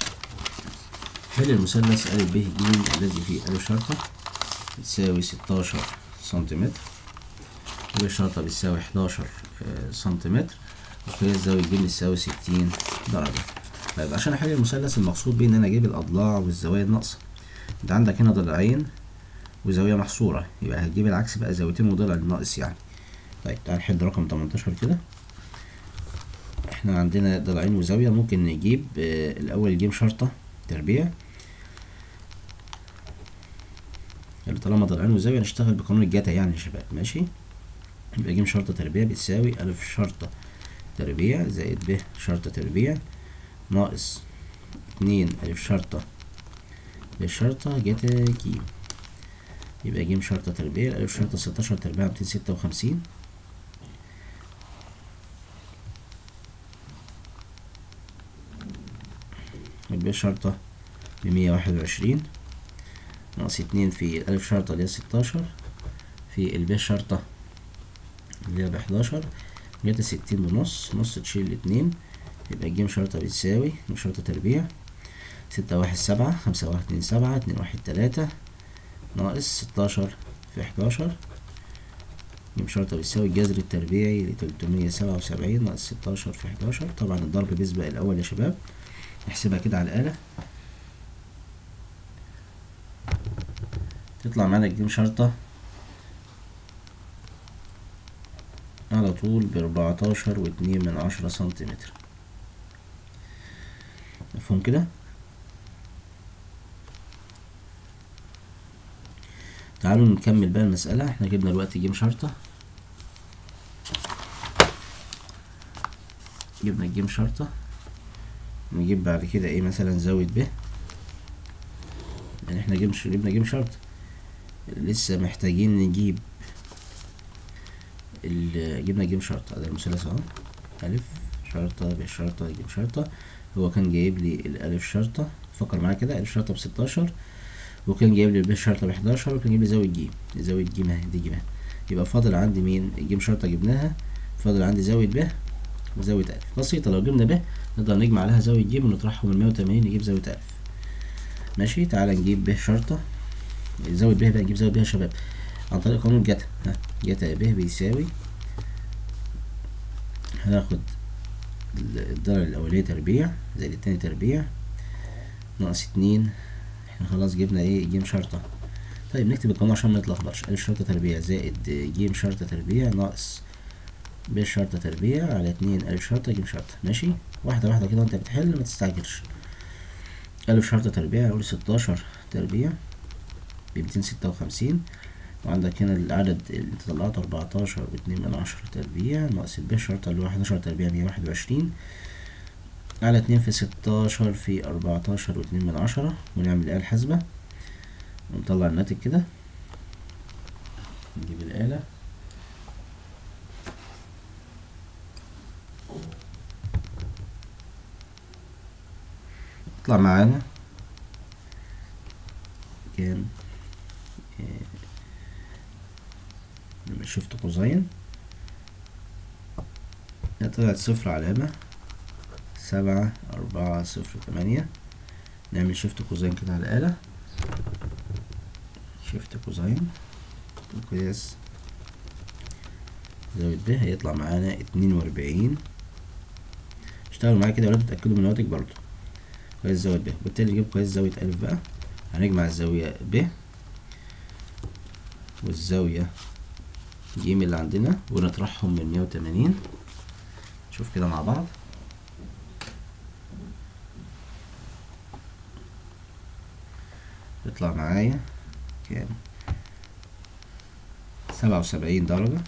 حل المثلث أ ب ج الذي فيه أ شرطة بتساوي ستاشر سنتيمتر وب شرطة بتساوي حداشر سنتيمتر وقياس زاوية ج بتساوي ستين درجة طيب عشان أحل المثلث المقصود بيه إن أنا أجيب الأضلاع والزوايا الناقصة أنت عندك هنا ضلعين وزاوية محصورة يبقى هتجيب العكس بقى زاويتين وضلع ناقص يعني طيب تعال نحل رقم تمنتاشر كده احنا عندنا ضلعين وزاوية ممكن نجيب آه الأول جيم شرطة تربيع اللي طالما ضلعين وزاوية نشتغل بقانون الجتا يعني يا شباب ماشي يبقى جيم شرطة تربيع بتساوي ألف شرطة تربيع زائد ب شرطة تربيع ناقص اتنين ألف شرطة ب شرطة جتا ج يبقى جيم شرطة تربيع ألف شرطة ستاشر تربيع ميتين ستة وخمسين الب شرطة بمية واحد وعشرين ناقص اتنين في ألف شرطة اللي هي ستاشر في الب شرطة اللي هي بحداشر جتا ستين بنص نص تشيل الاتنين يبقى جيم شرطة بتساوي جيم شرطة تربيع ستة واحد سبعة خمسة واحد اتنين سبعة اتنين واحد تلاتة ناقص ستاشر في حداشر جيم شرطة بتساوي الجذر التربيعي لتلتمية سبعة وسبعين ناقص ستاشر في حداشر طبعا الضرب بيسبق الأول يا شباب نحسبها كده على الآلة تطلع معانا الجيم شرطة على طول بأربعتاشر واتنين من عشرة سنتيمتر مفهوم كده تعالوا نكمل بقى المسألة احنا جبنا دلوقتي جيم شرطة جبنا الجيم شرطة نجيب بعد كده ايه مثلا زاوية ب يعني احنا جبنا جبنا جيم شرط لسه محتاجين نجيب ال- جبنا جيم شرطة ده المثلث اهو ألف شرطة ب شرطة جيم شرطة هو كان جايب لي الألف شرطة فكر معايا كده ألف شرطة بستاشر وكان جايب لي ب شرطة بحداشر وكان جايب لي زاوية جيم زاوية جيم اهي دي جيم اهي يبقى فاضل عندي مين الجيم شرطة جبناها فاضل عندي زاوية ب وزاوية ألف بسيطة لو جبنا ب نقدر نجمع عليها زاوية جيم ونطرحهم من مية وتمانين نجيب زاوية ألف ماشي تعالى نجيب ب شرطة زاوية ب بقى نجيب زاوية ب يا شباب عن طريق قانون جتا ها جتا ب بيساوي هناخد الضرر الأولية تربيع زائد التاني تربيع ناقص اتنين احنا خلاص جبنا ايه جيم شرطة طيب نكتب القانون عشان ما نتلخبطش ألف شرطة تربيع زائد جيم شرطة تربيع ناقص ب شرطة تربيع على اتنين ألف شرطة جيم شرطة ماشي واحدة واحدة كده وانت بتحل ما تستعجلش ألف شرطة تربيع يقول ستاشر تربيع بميتين ستة وخمسين وعندك هنا العدد اللي انت طلعته أربعتاشر واتنين من عشرة تربيع ناقص الب شرطة اللي هو حداشر تربيع مية واحد وعشرين على اتنين في ستاشر في أربعتاشر واتنين من عشرة ونعمل الآلة الحاسبة ونطلع الناتج كده نجيب الآلة يطلع معانا كام لما شفت قوسين طلعت صفر علامة سبعة أربعة صفر تمانية نعمل شيفت قوسين كده على الآلة شيفت قوسين قياس زاوية ب هيطلع معانا اتنين وأربعين اشتغلوا معايا كده يا ولاد تتأكدوا من النواتج برضه قياس زاوية ب وبالتالي نجيب قياس زاوية ألف بقى هنجمع الزاوية ب والزاوية جيم اللي عندنا ونطرحهم من مية وتمانين نشوف كده مع بعض يطلع معايا كام سبعة وسبعين درجة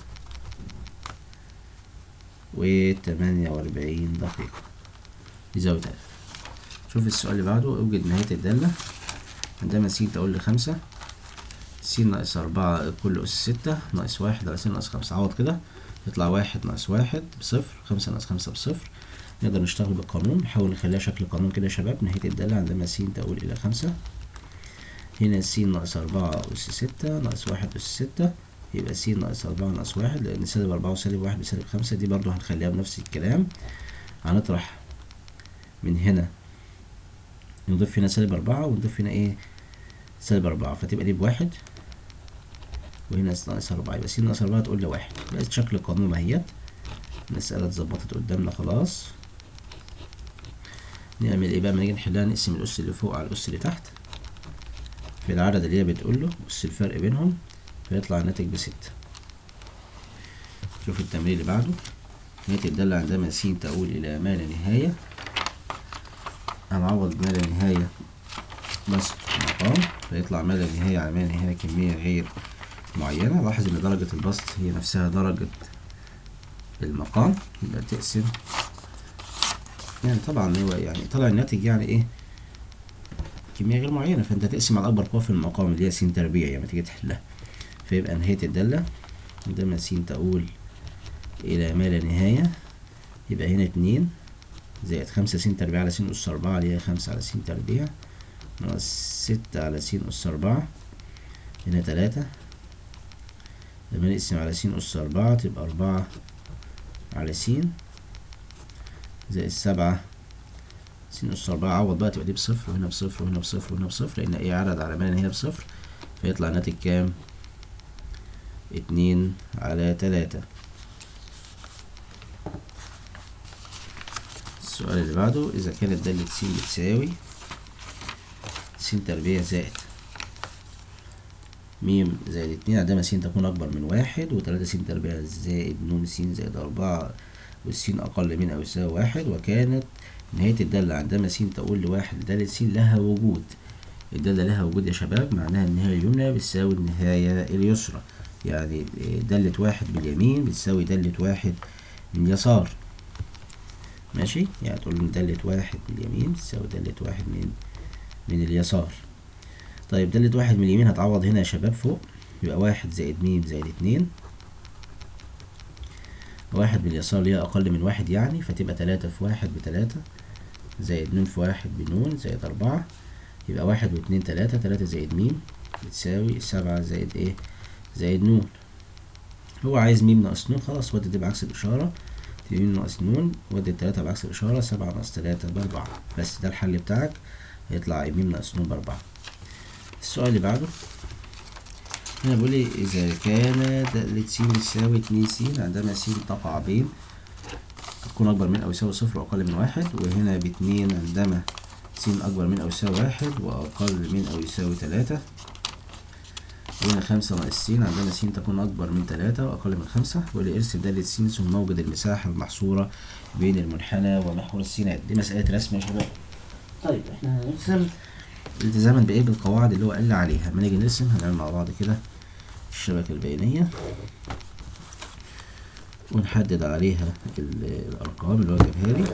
وتمانية وأربعين دقيقة دي زاوية ألف شوف السؤال اللي بعده اوجد نهاية الدالة عندما س تقول لخمسة س ناقص أربعة كل أس ستة ناقص واحد على س ناقص خمسة عوض كده يطلع واحد ناقص واحد بصفر خمسة ناقص خمسة بصفر نقدر نشتغل بالقانون نحاول نخليها شكل قانون كده يا شباب نهاية الدالة عندما س تقول إلى خمسة هنا س ناقص أربعة أس ستة ناقص واحد أس ستة يبقى س ناقص أربعة ناقص واحد لأن سالب أربعة وسالب واحد بسالب خمسة دي برضو هنخليها بنفس الكلام هنطرح من هنا نضيف هنا سالب أربعة ونضيف هنا إيه سالب أربعة فتبقى دي بواحد وهنا ناقص أربعة يبقى س ناقص أربعة تقول لواحد بقت شكل القانون اهيت المسألة اتظبطت قدامنا خلاص نعمل ايه بقى لما نيجي نحلها نقسم الأس اللي فوق على الأس اللي تحت في العدد اللي هي بتقول له أس الفرق بينهم فيطلع الناتج بستة شوف التمرين اللي بعده نهاية الدالة عندما س تؤول إلى ما لا نهاية هنعوض ما لا نهاية بس مقام فيطلع ما لا نهاية على ما لا نهاية كمية غير معينة لاحظ إن درجة البسط هي نفسها درجة المقام يبقى تقسم يعني طبعا هو يعني طلع الناتج يعني إيه كمية غير معينة فأنت تقسم على أكبر قوة في المقام اللي هي س تربيع يعني تيجي تحلها فيبقى نهاية الدالة عندما س تؤول إلى ما لا نهاية يبقى هنا اتنين زائد خمسة س تربيع على س أس أربعة اللي هي خمسة على س تربيع ناقص ستة على س أس أربعة هنا تلاتة لما نقسم على س أس أربعة تبقى أربعة على س زائد سبعة س أس أربعة عوض بقى تبقى دي بصفر وهنا بصفر وهنا بصفر وهنا بصفر لأن أي عدد على ما هي بصفر فيطلع ناتج كام؟ اتنين على تلاتة السؤال اللي بعده إذا كانت دالة س بتساوي س تربيع زائد ميم زائد اتنين عندما س تكون أكبر من واحد وتلاتة س تربيع زائد نون س زائد أربعة والسين أقل من أو يساوي واحد وكانت نهاية الدالة عندما س تقول لواحد دالة س لها وجود الدالة لها وجود يا شباب معناها النهاية اليمنى بتساوي النهاية اليسرى يعني دالة واحد باليمين بتساوي دالة واحد من اليسار ماشي يعني تقول دالة واحد من اليمين تساوي دالة واحد من من اليسار طيب دالة واحد من اليمين هتعوض هنا يا شباب فوق يبقى واحد زائد ميم زائد اتنين واحد من اليسار ليها أقل من واحد يعني فتبقى تلاتة في واحد بتلاتة زائد نون في واحد بنون زائد أربعة يبقى واحد واتنين تلاتة تلاتة زائد ميم بتساوي سبعة زائد ايه زائد نون هو عايز ميم ناقص نون خلاص ودي دي بعكس الإشارة ميم ناقص نون ودي التلاتة بعكس الإشارة سبعة ناقص تلاتة بأربعة بس ده الحل بتاعك هيطلع ميم ناقص نون بأربعة السؤال اللي بعده هنا بيقول لي إذا كان دالة س بتساوي اتنين س عندما س تقع بين تكون أكبر من أو يساوي صفر وأقل من واحد وهنا باتنين عندما س أكبر من أو يساوي واحد وأقل من أو يساوي تلاتة وهنا خمسة ناقص س عندما س تكون أكبر من تلاتة وأقل من خمسة واللي ارسم دالة س ثم موجد المساحة المحصورة بين المنحنى ومحور السينات دي مسألة رسم يا شباب طيب احنا هنرسم التزاما بإيه بالقواعد اللي هو قال لي عليها لما نيجي نرسم هنعمل مع بعض كده الشبكة البيانية ونحدد عليها الأرقام اللي هو جابها لي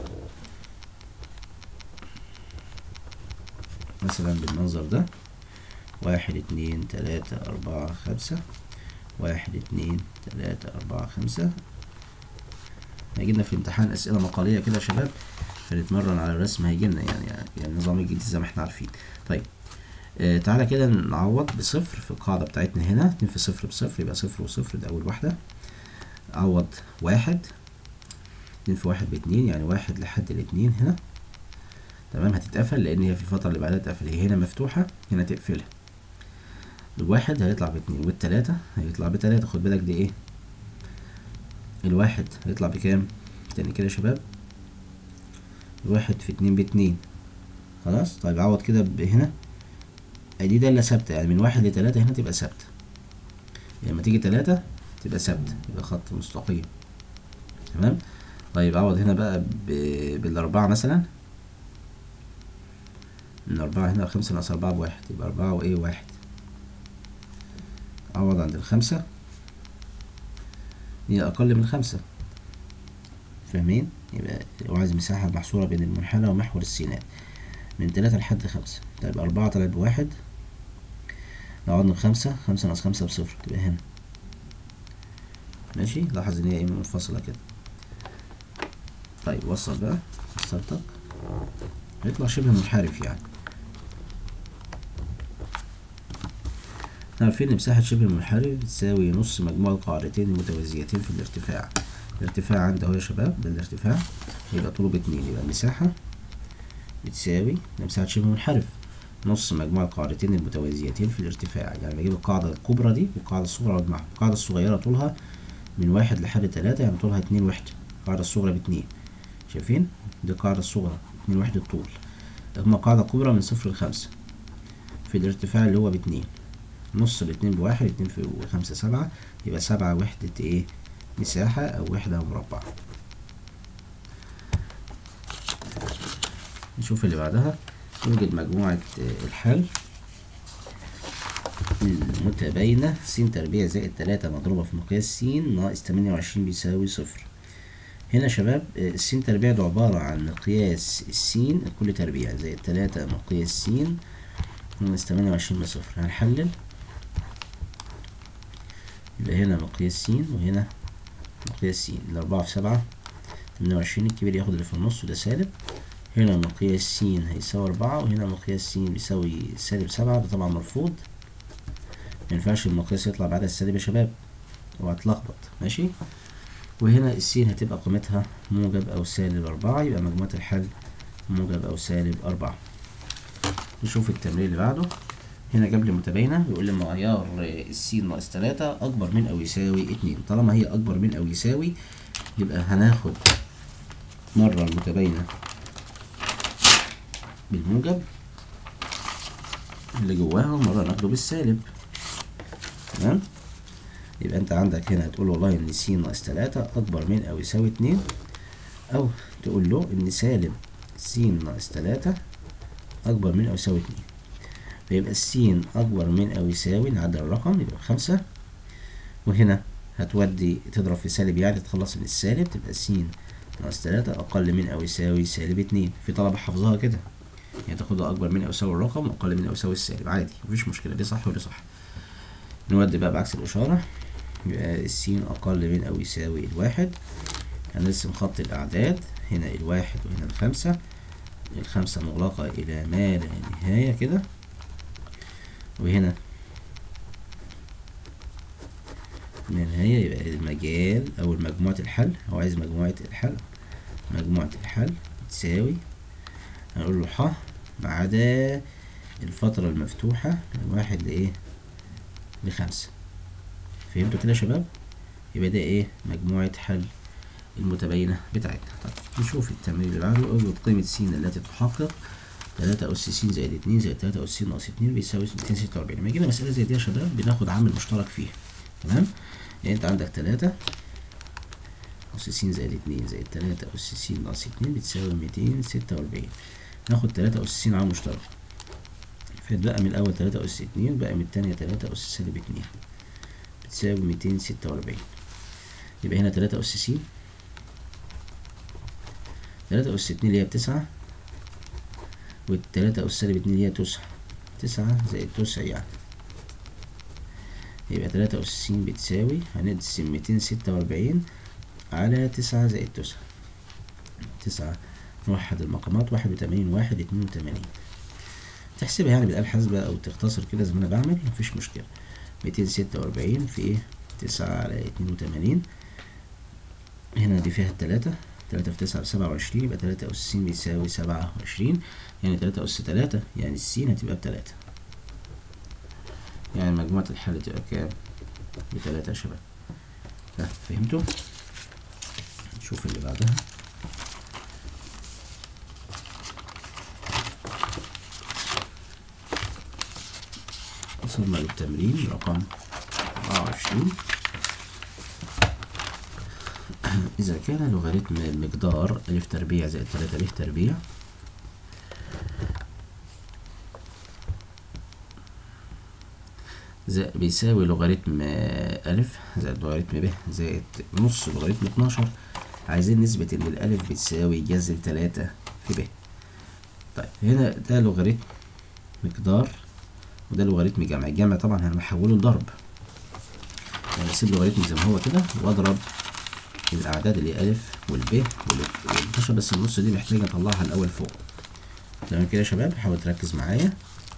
مثلا بالمنظر ده واحد اتنين تلاتة أربعة خمسة واحد اتنين تلاتة أربعة خمسة هيجيلنا في الامتحان أسئلة مقالية كده يا شباب فنتمرن على الرسم هيجيلنا يعني يعني النظام الجديد زي ما احنا عارفين طيب آه تعالى كده نعوض بصفر في القاعدة بتاعتنا هنا اتنين في صفر بصفر يبقى صفر وصفر ده أول واحدة عوض واحد اتنين في واحد باتنين يعني واحد لحد الاتنين هنا تمام هتتقفل لأن هي في الفترة اللي بعدها تقفل هي هنا مفتوحة هنا تقفلها الواحد هيطلع باتنين والتلاتة هيطلع بتلاتة خد بالك دي ايه الواحد هيطلع بكام تاني كده يا شباب الواحد في اتنين باتنين خلاص طيب عوض كده هنا دي دالة ثابتة يعني من واحد لتلاتة هنا تبقى ثابتة لما يعني تيجي تلاتة تبقى ثابتة يبقى خط مستقيم تمام طيب عوض هنا بقى بالأربعة مثلا من أربعة هنا خمسة ناقص أربعة بواحد يبقى أربعة وإيه واحد عوض عند الخمسة هي أقل من خمسة فاهمين يبقى هو عايز مساحة محصورة بين المنحنى ومحور السينات من تلاتة لحد خمسة طيب أربعة طلعت بواحد لو عوضنا بخمسة خمسة ناقص خمسة بصفر تبقى هنا ماشي لاحظ إن هي إيه منفصلة كده طيب وصل بقى وصلتك هيطلع شبه منحرف يعني عارفين ان مساحة شبه منحرف بتساوي نص مجموع القاعدتين المتوازيتين في الارتفاع الارتفاع عندي اهو يا شباب ده الارتفاع يبقى طوله باتنين يبقى المساحة بتساوي مساحة شبه منحرف نص مجموع القاعدتين المتوازيتين في الارتفاع يعني بجيب القاعدة الكبرى دي والقاعدة الصغرى واجمعهم القاعدة الصغيرة طولها من واحد لحد تلاتة يعني طولها اتنين وحدة القاعدة الصغرى باتنين شايفين دي القاعدة الصغرى اتنين وحدة طول هما قاعدة كبرى من صفر لخمسة في الارتفاع اللي هو باتنين نص الاتنين بواحد اتنين في خمسة سبعة يبقى سبعة وحدة ايه مساحة أو وحدة مربع نشوف اللي بعدها نوجد مجموعة الحل المتباينة س تربيع زائد تلاتة مضروبة في مقياس س ناقص تمانية وعشرين بيساوي صفر هنا يا شباب الس تربيع ده عبارة عن مقياس السين كل تربيع زائد تلاتة مقياس س ناقص تمانية وعشرين بصفر هنحلل يبقى هنا مقياس س وهنا مقياس س الأربعة في سبعة تمانية وعشرين الكبير ياخد اللي في النص وده سالب هنا مقياس س هيساوي أربعة وهنا مقياس س بيساوي سالب سبعة ده طبعا مرفوض مينفعش المقياس يطلع بعد السالب يا شباب وهتلخبط ماشي وهنا السين هتبقى قيمتها موجب أو سالب أربعة يبقى مجموعة الحل موجب أو سالب أربعة نشوف التمرين اللي بعده هنا جاب لي متباينة بيقول لي معيار السين ناقص تلاتة أكبر من أو يساوي اتنين طالما هي أكبر من أو يساوي يبقى هناخد مرة المتباينة بالموجب اللي جواها ومرة ناخده بالسالب تمام يبقى انت عندك هنا تقول والله ان س ناقص تلاتة اكبر من او يساوي اتنين او تقول له ان سالب س ناقص تلاتة اكبر من او يساوي اتنين فيبقى السين اكبر من او يساوي نعدل الرقم يبقى خمسة وهنا هتودي تضرب في سالب يعني تخلص من السالب تبقى س ناقص تلاتة اقل من او يساوي سالب اتنين في طلبة حافظها كده يعني تاخدها اكبر من او يساوي الرقم واقل من او يساوي السالب عادي مفيش مشكله دي صح ودي صح نودي بقى بعكس الاشاره يبقى السين اقل من او يساوي الواحد هنرسم خط الاعداد هنا الواحد وهنا الخمسة الخمسة مغلقة الى ما لا نهاية كده وهنا من النهاية يبقى المجال أو مجموعة الحل هو عايز مجموعة الحل مجموعة الحل تساوي هنقول له ح ما عدا الفترة المفتوحة من واحد لإيه لخمسة فهمتوا كده يا شباب يبقى ده إيه مجموعة حل المتباينة بتاعتنا طب نشوف التمرين اللي بعده اوجد قيمة س التي تحقق تلاتة أس س زائد اتنين زائد تلاتة أس س ناقص اتنين بيساوي ميتين ستة وأربعين لما يجينا مسألة زي دي يا شباب بناخد عامل مشترك فيها تمام يعني أنت عندك تلاتة أس س زائد اتنين زائد تلاتة أس س ناقص اتنين بتساوي ميتين ستة وأربعين ناخد تلاتة أس س عامل مشترك فاتبقى من الأول تلاتة أس اتنين بقى من التانية تلاتة أس سالب اتنين بتساوي ميتين ستة وأربعين يبقى هنا تلاتة أس س تلاتة أس اتنين اللي هي بتسعة والتلاتة أس سالب اتنين اللي هي تسعة تسعة زائد تسعة يعني يبقى تلاتة أس س بتساوي هنقسم ميتين ستة وأربعين على تسعة زائد تسعة تسعة نوحد المقامات واحد وتمانين واحد اتنين وتمانين تحسبها يعني بالآلة الحاسبة أو تختصر كده زي ما أنا بعمل مفيش مشكلة ميتين ستة وأربعين في إيه تسعة على اتنين وتمانين هنا دي فيها التلاتة تلاتة في تسعة بسبعة وعشرين يبقى تلاتة أس س بيساوي سبعة وعشرين يعني تلاتة أس تلاتة يعني السين هتبقى بتلاتة يعني مجموعة الحل تبقى كام؟ بتلاتة يا شباب ها فهمتوا؟ نشوف اللي بعدها وصلنا للتمرين رقم أربعة وعشرين إذا كان لوغاريتم المقدار ألف تربيع زائد تلاتة ب تربيع زائد بيساوي لوغاريتم ألف زائد لوغاريتم ب زائد نص لوغاريتم اتناشر عايزين نثبت إن الألف بتساوي جذر تلاتة في ب طيب هنا ده لوغاريتم مقدار وده لوغاريتم جمع الجمع طبعا هنحوله لضرب يعني اسيب لوغاريتم زي ما هو كده واضرب الاعداد اللي هي الف والب والانتشر بس النص دي محتاجه اطلعها الاول فوق تمام كده يا شباب حاول تركز معايا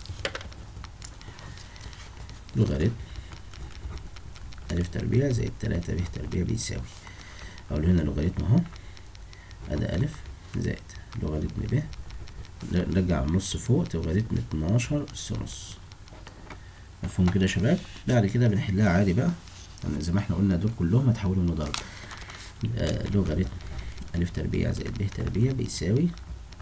لوغاريتم الف تربيع زائد تلاتة ب تربيع بيساوي اقول هنا لوغاريتم اهو ادي الف زائد لوغاريتم ب نرجع النص فوق لوغاريتم اتناشر اس نص مفهوم كده يا شباب بعد كده بنحلها عادي بقى يعني زي ما احنا قلنا دول كلهم هتحولهم لضرب لوغاريتم ألف تربيع زائد ب تربيع بيساوي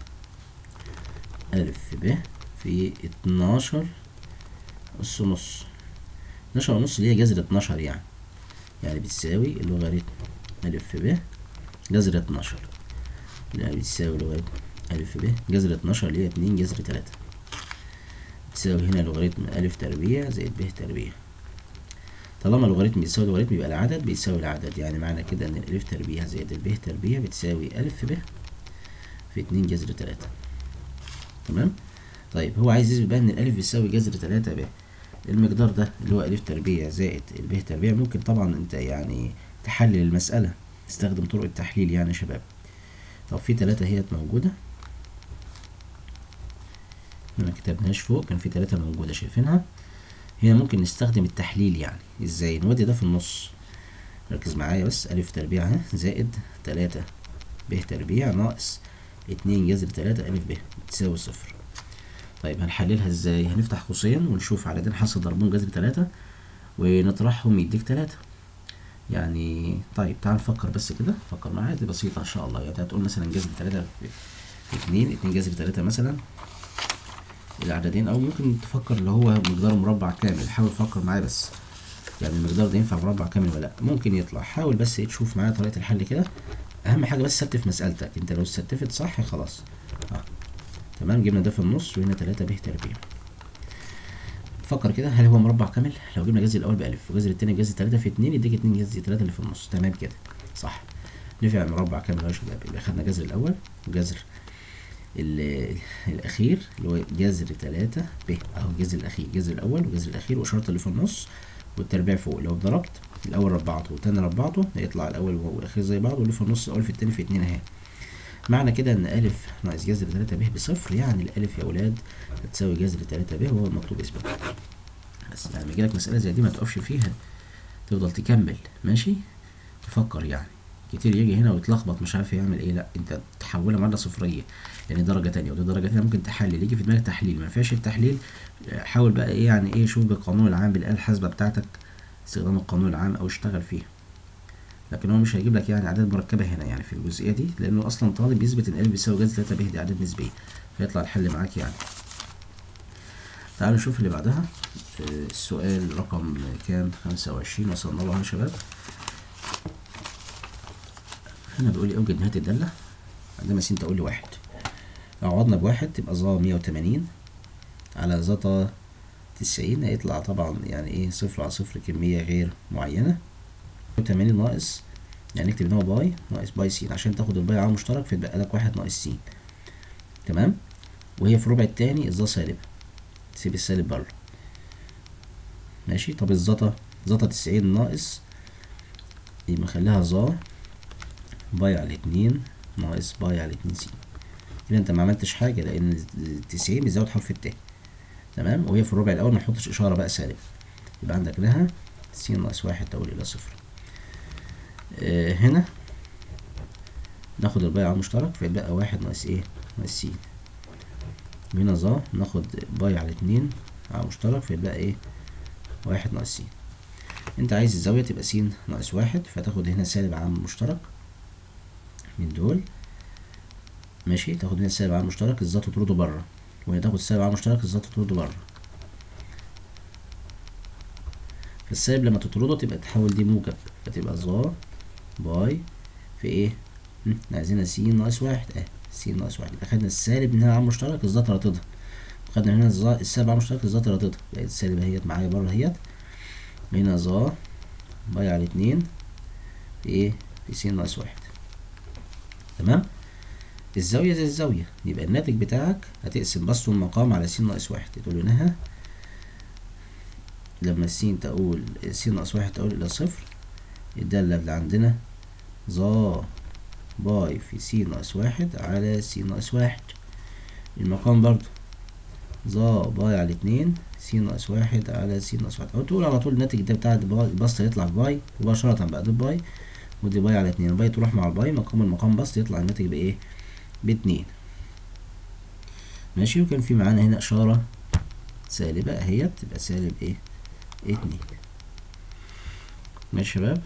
ألف في ب في اتناشر أس نص اتناشر ونص اللي هي جذر اتناشر يعني يعني بتساوي لوغاريتم ألف في ب جذر اتناشر يعني بتساوي لوغاريتم ألف في ب جذر اتناشر اللي هي اتنين جذر تلاتة بتساوي هنا لوغاريتم ألف تربيع زائد ب تربيع طالما لوغاريتم بيساوي لوغاريتم يبقى العدد بيساوي العدد يعني معنى كده ان الالف تربيع زائد الب تربيع بتساوي الف في ب في اتنين جذر تلاتة تمام طيب هو عايز يثبت بقى ان الالف بيساوي جذر تلاتة ب المقدار ده اللي هو الف تربيع زائد الب تربيع ممكن طبعا انت يعني تحلل المسألة تستخدم طرق التحليل يعني يا شباب طب في تلاتة هي موجودة ما كتبناهاش فوق كان في تلاتة موجودة شايفينها هنا ممكن نستخدم التحليل يعني ازاي نودي ده في النص ركز معايا بس ألف تربيع اهي زائد تلاتة ب تربيع ناقص اتنين جذر تلاتة ألف ب بتساوي صفر طيب هنحللها ازاي هنفتح قوسين ونشوف عددين حاصل ضربهم جذر تلاتة ونطرحهم يديك تلاتة يعني طيب تعال نفكر بس كده فكر معايا دي بسيطة ان شاء الله يعني هتقول مثلا جذر تلاتة في, في اتنين اتنين جذر تلاتة مثلا العددين او ممكن تفكر اللي هو مقدار مربع كامل حاول تفكر معايا بس يعني المقدار ده ينفع مربع كامل ولا لا ممكن يطلع حاول بس تشوف معايا طريقه الحل كده اهم حاجه بس ستف مسالتك انت لو ستفت صح خلاص اه تمام جبنا ده في النص وهنا 3 ب تربيع فكر كده هل هو مربع كامل لو جبنا الجذر الاول بألف والجذر التاني بجذر 3 في 2 يديك 2 جذر 3 اللي في النص تمام كده صح نفع مربع كامل اهو يا شباب يبقى خدنا جذر الاول وجذر ال- الأخير اللي هو جذر تلاتة ب أهو الجذر الأخير الجذر الأول والجذر الأخير والإشارة اللي في النص والتربيع فوق لو ضربت الأول ربعته والتاني ربعته هيطلع الأول والأخير زي بعض واللي في النص الأول في التاني في اتنين أهي معنى كده إن ألف ناقص جذر تلاتة ب بصفر يعني الألف يا أولاد هتساوي جذر تلاتة ب وهو المطلوب إثباته بس يعني لما يجيلك مسألة زي دي ما تقفش فيها تفضل تكمل ماشي تفكر يعني كتير يجي هنا ويتلخبط مش عارف يعمل ايه لا انت تحولها معادله صفريه يعني درجه تانية ودي درجه تانية ممكن تحلل يجي في دماغك تحليل ما فيهاش التحليل آه، حاول بقى ايه يعني ايه شوف بالقانون العام بالاله الحاسبه بتاعتك استخدام القانون العام او اشتغل فيه لكن هو مش هيجيب لك يعني اعداد مركبه هنا يعني في الجزئيه دي لانه اصلا طالب يثبت ان ال بيساوي جذر 3 ب دي اعداد نسبيه فيطلع الحل معاك يعني تعالوا نشوف اللي بعدها آه، السؤال رقم كام 25 وصلنا له أهو يا شباب هنا بيقول لي اوجد نهاية الدالة عندما س تقول لي واحد لو عوضنا بواحد تبقى ظا مية وتمانين على زتا تسعين هيطلع طبعا يعني ايه صفر على صفر كمية غير معينة مية وتمانين ناقص يعني نكتب ان هو باي ناقص باي س عشان تاخد الباي على مشترك فيتبقى لك واحد ناقص س تمام وهي في الربع التاني الظا سالبة تسيب السالب بره ماشي طب الزتا زتا تسعين ناقص يبقى نخليها ظا باي على اتنين ناقص باي على اتنين س كده انت ما عملتش حاجة لأن التسعين بيزود حرف الت تمام وهي في الربع الأول ما نحطش إشارة بقى سالب يبقى عندك لها س ناقص واحد تقول إلى صفر آه هنا ناخد الباي على المشترك فيبقى واحد ناقص ايه ناقص س هنا ظا ناخد باي على اتنين على مشترك فيبقى ايه واحد ناقص س انت عايز الزاوية تبقى س ناقص واحد فتاخد هنا سالب عامل مشترك من دول ماشي تاخد هنا السالب عامل مشترك الزا تطرده بره وهنا تاخد السالب عامل مشترك الزا تطرده بره فالسالب لما تطرده تبقى تحول دي موجب فتبقى ظا باي في ايه هم، احنا عايزينها س ناقص واحد اه س ناقص واحد يبقى خدنا السالب من هنا عامل مشترك الزا ترددها خدنا هنا الزا السالب عامل مشترك الزا ترددها بقت السالب اهيت معايا بره اهيت هنا ظا باي على اتنين في ايه في س ناقص واحد تمام الزاوية زي الزاوية يبقى الناتج بتاعك هتقسم بسط المقام على س ناقص واحد تقول انها لما الس تقول س ناقص واحد تقول الى صفر الدالة اللي عندنا ظا باي في س ناقص واحد على س ناقص واحد المقام برضو ظا باي على اتنين س ناقص واحد على س ناقص واحد او تقول على طول الناتج ده بتاع باي البسط يطلع باي مباشرة بقى ده باي ودي باي على اتنين الباي تروح مع الباي مقام المقام بسط يطلع الناتج بايه باتنين ماشي وكان في معانا هنا اشارة سالبة اهي تبقى سالب ايه اتنين ماشي يا شباب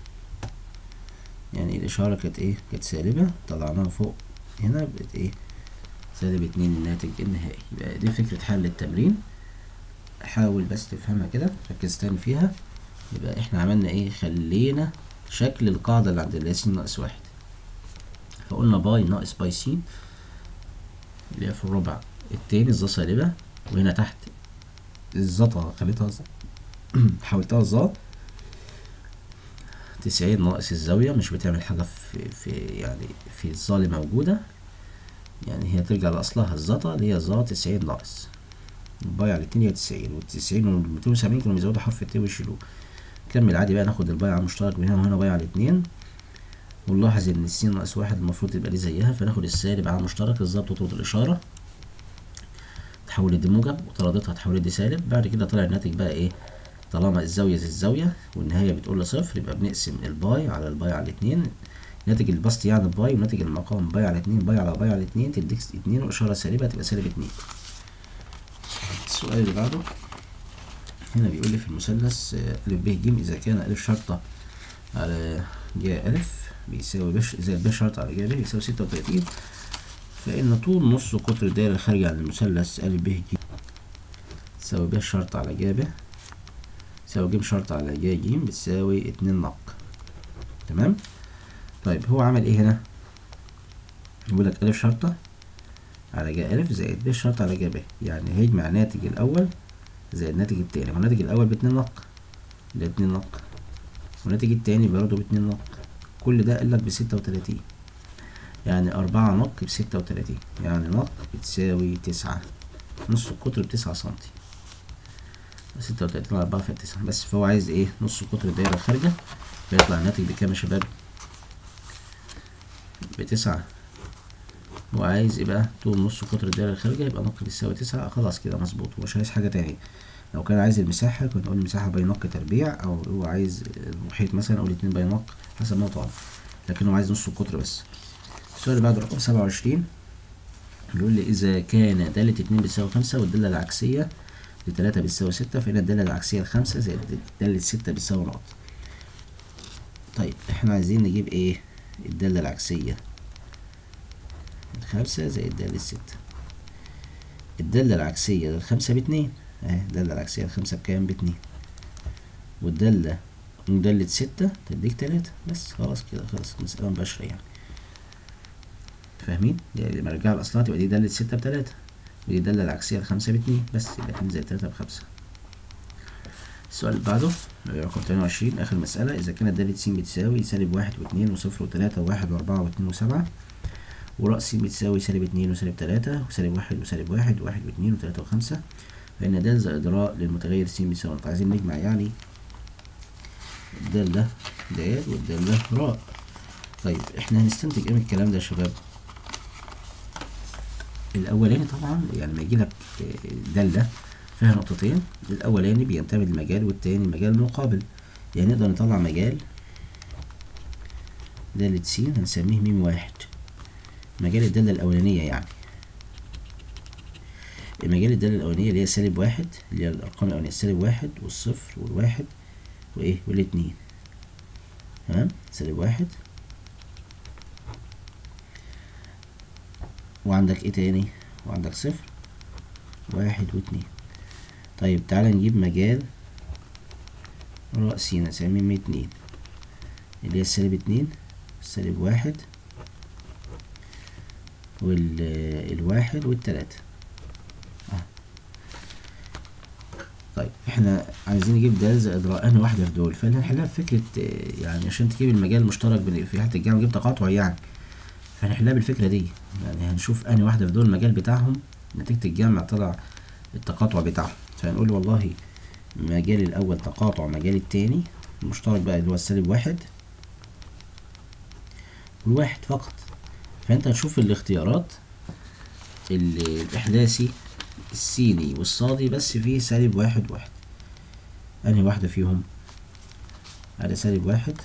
يعني الاشارة كانت ايه كانت سالبة طلعناها فوق هنا بقت ايه سالب اتنين الناتج النهائي يبقى دي فكرة حل التمرين حاول بس تفهمها كده ركز تاني فيها يبقى احنا عملنا ايه خلينا شكل القاعدة اللي عند س ناقص واحد فقلنا باي ناقص باي س اللي هي في الربع التاني الظا سالبة وهنا تحت الزتا خليتها ز- حولتها ظا تسعين ناقص الزاوية مش بتعمل حاجة في, في يعني في الظا اللي موجودة يعني هي ترجع لأصلها الزتا اللي هي ظا تسعين ناقص الباي على اتنين هي تسعين والتسعين والميتين وسبعين كانوا بيزودوا حرف الت ويشيلوه نكمل عادي بقى ناخد الباي على المشترك من هنا وهنا باي على اتنين ونلاحظ ان السين ناقص واحد المفروض تبقى دي زيها فناخد السالب على المشترك الظبط وتطرد الاشارة تحول دي موجب وطردتها تحول دي سالب بعد كده طلع الناتج بقى ايه طالما الزاوية زي الزاوية والنهاية بتقول لصفر يبقى بنقسم الباي على الباي على اتنين ناتج البسط يعني باي وناتج المقام باي على اتنين باي على باي على اتنين تديك اتنين وإشارة سالبة تبقى سالب اتنين السؤال اللي بعده هنا بيقول لي في المثلث آه، أ ب ج إذا كان أ شرطة على ج أ بيساوي بش زائد ب شرطة على ج ب يساوي ستة وتلاتين فإن طول نص قطر الدائرة الخارجة عن المثلث أ ب ج تساوي ب شرطة على ج ب تساوي ج شرطة على ج ج بتساوي اتنين نق تمام طيب هو عمل ايه هنا بيقول لك أ شرطة على ج أ زائد ب شرطة على ج ب يعني هيجمع ناتج الأول زائد الناتج التاني والناتج الأول باتنين نق ده اتنين نق والناتج التاني برضه باتنين نق كل ده قالك بستة وتلاتين يعني أربعة نق بستة وتلاتين يعني نق بتساوي تسعة نص القطر بتسعة سنتي ستة وتلاتين على أربعة فيها تسعة بس فهو عايز ايه نص قطر الدايرة الخارجة فيطلع الناتج بكام يا شباب بتسعة وعايز يبقى طول نص قطر الدايرة الخارجة يبقى نق بتساوي تسعة خلاص كده مظبوط ومش عايز حاجة تاني لو كان عايز المساحة كنت نقول المساحة باي نق تربيع أو هو عايز المحيط مثلا أقول اتنين باي نق حسب ما هو طالب لكن هو عايز نص القطر بس السؤال اللي بعده رقم سبعة وعشرين بيقول لي إذا كان دالة اتنين بتساوي خمسة والدالة العكسية لتلاتة بتساوي ستة فإن الدالة العكسية لخمسة زائد دالة ستة بتساوي نقط طيب احنا عايزين نجيب ايه الدالة العكسية الخمسة زائد دالة ستة الدالة العكسية للخمسة باتنين اهي الدالة العكسية للخمسة بكام باتنين والدالة ودالة ستة تديك تلاتة بس خلاص كده خلصت المسألة مباشرة يعني فاهمين؟ يعني لما ارجع لأصلها تبقى دي دالة ستة بتلاتة ودي الدالة العكسية لخمسة باتنين بس يبقى اتنين زائد تلاتة بخمسة السؤال اللي بعده رقم تمانية وعشرين آخر مسألة إذا كانت دالة س بتساوي سالب واحد واتنين وصفر وتلاتة وواحد وأربعة واتنين وسبعة ورأس س بتساوي سالب اتنين وسالب تلاتة وسالب واحد وسالب واحد وواحد واتنين وتلاتة وخمسة فإن د زائد راء للمتغير س بيساوي نقطة عايزين نجمع يعني الدالة د والدالة راء طيب احنا هنستنتج ايه من الكلام ده يا شباب الأولاني طبعا يعني لما يجيلك دالة فيها نقطتين الأولاني بينتمي للمجال والتاني المجال المقابل يعني نقدر نطلع مجال دالة س هنسميه ميم واحد مجال الدالة الأولانية يعني مجال الدالة الأولانية اللي هي سالب واحد اللي هي الأرقام الأولانية سالب واحد والصفر والواحد وإيه والاتنين تمام سالب واحد وعندك إيه تاني وعندك صفر واحد واتنين طيب تعالى نجيب مجال رأسي نسميه اتنين اللي هي السالب اتنين السالب واحد والواحد والتلاتة آه. طيب احنا عايزين نجيب د زائد راء انهي واحدة في دول فاللي هنحلها بفكرة يعني عشان تجيب المجال المشترك في حالة الجمع نجيب تقاطع يعني فهنحلها بالفكرة دي يعني هنشوف انهي واحدة في دول المجال بتاعهم نتيجة الجمع طلع التقاطع بتاعهم فهنقول والله مجال الأول تقاطع مجال التاني المشترك بقى اللي هو السالب واحد والواحد فقط فأنت هتشوف الاختيارات الإحداثي السيني والصادي بس فيه سالب واحد واحد أنهي واحدة فيهم على سالب واحد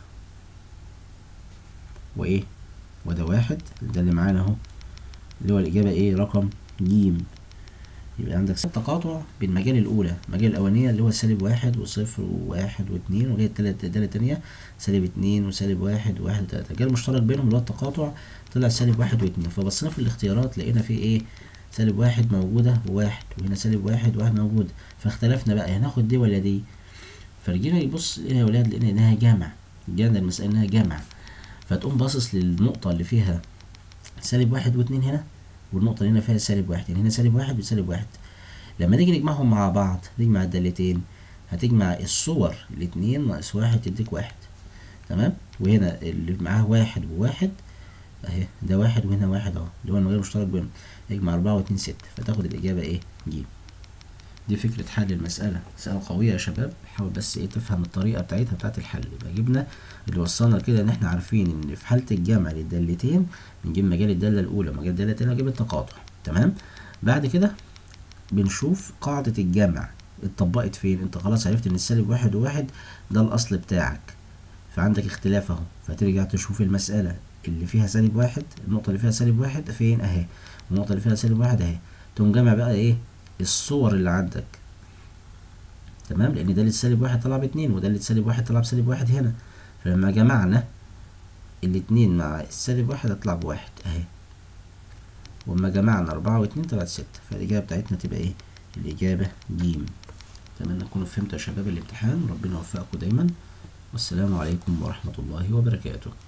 وإيه وده واحد ده اللي معانا أهو اللي هو الإجابة إيه رقم جيم يبقى عندك تقاطع بين المجال الأولى المجال الأولانية اللي هو سالب واحد وصفر وواحد واتنين وهي التالتة الدالة التانية سالب اتنين وسالب واحد وواحد وتلاتة المجال المشترك بينهم اللي هو التقاطع طلع سالب واحد واتنين فبصينا في الاختيارات لقينا فيه ايه سالب واحد موجودة وواحد وهنا سالب واحد وواحد موجود فاختلفنا بقى هناخد دي ولا دي فرجينا يبص يا ولاد لقينا انها جامع جانا المسألة انها جامع فتقوم باصص للنقطة اللي فيها سالب واحد واتنين هنا والنقطة اللي هنا فيها سالب واحد يعني هنا سالب واحد وسالب واحد لما نيجي نجمعهم مع بعض نجمع الدالتين هتجمع الصور الاتنين ناقص واحد تديك واحد تمام وهنا اللي معاه واحد وواحد اهي ده واحد وهنا واحد اهو اللي هو المجال المشترك بينهم يجمع أربعة واتنين ستة فتاخد الإجابة ايه ج دي فكرة حل المسألة مسألة قوية يا شباب حاول بس ايه تفهم الطريقة بتاعتها بتاعت الحل يبقى جبنا اللي وصلنا كده ان احنا عارفين ان في حالة الجمع للدالتين بنجيب مجال الدالة الأولى ومجال الدالة التانية نجيب التقاطع تمام بعد كده بنشوف قاعدة الجمع اتطبقت فين انت خلاص عرفت ان السالب واحد وواحد ده الأصل بتاعك فعندك اختلاف اهو فترجع تشوف المسألة اللي فيها سالب واحد النقطة اللي فيها سالب واحد فين اهي النقطة اللي فيها سالب واحد اهي تقوم جمع بقى ايه الصور اللي عندك تمام لان ده سالب واحد طلع باتنين وده اللي سالب واحد طلع بسالب واحد هنا فلما جمعنا الاتنين مع السالب واحد هيطلع بواحد اهي وما جمعنا أربعة واتنين طلعت ستة فالإجابة بتاعتنا تبقى إيه؟ الإجابة جيم أتمنى تكونوا فهمتوا يا شباب الامتحان ربنا يوفقكم دايما والسلام عليكم ورحمة الله وبركاته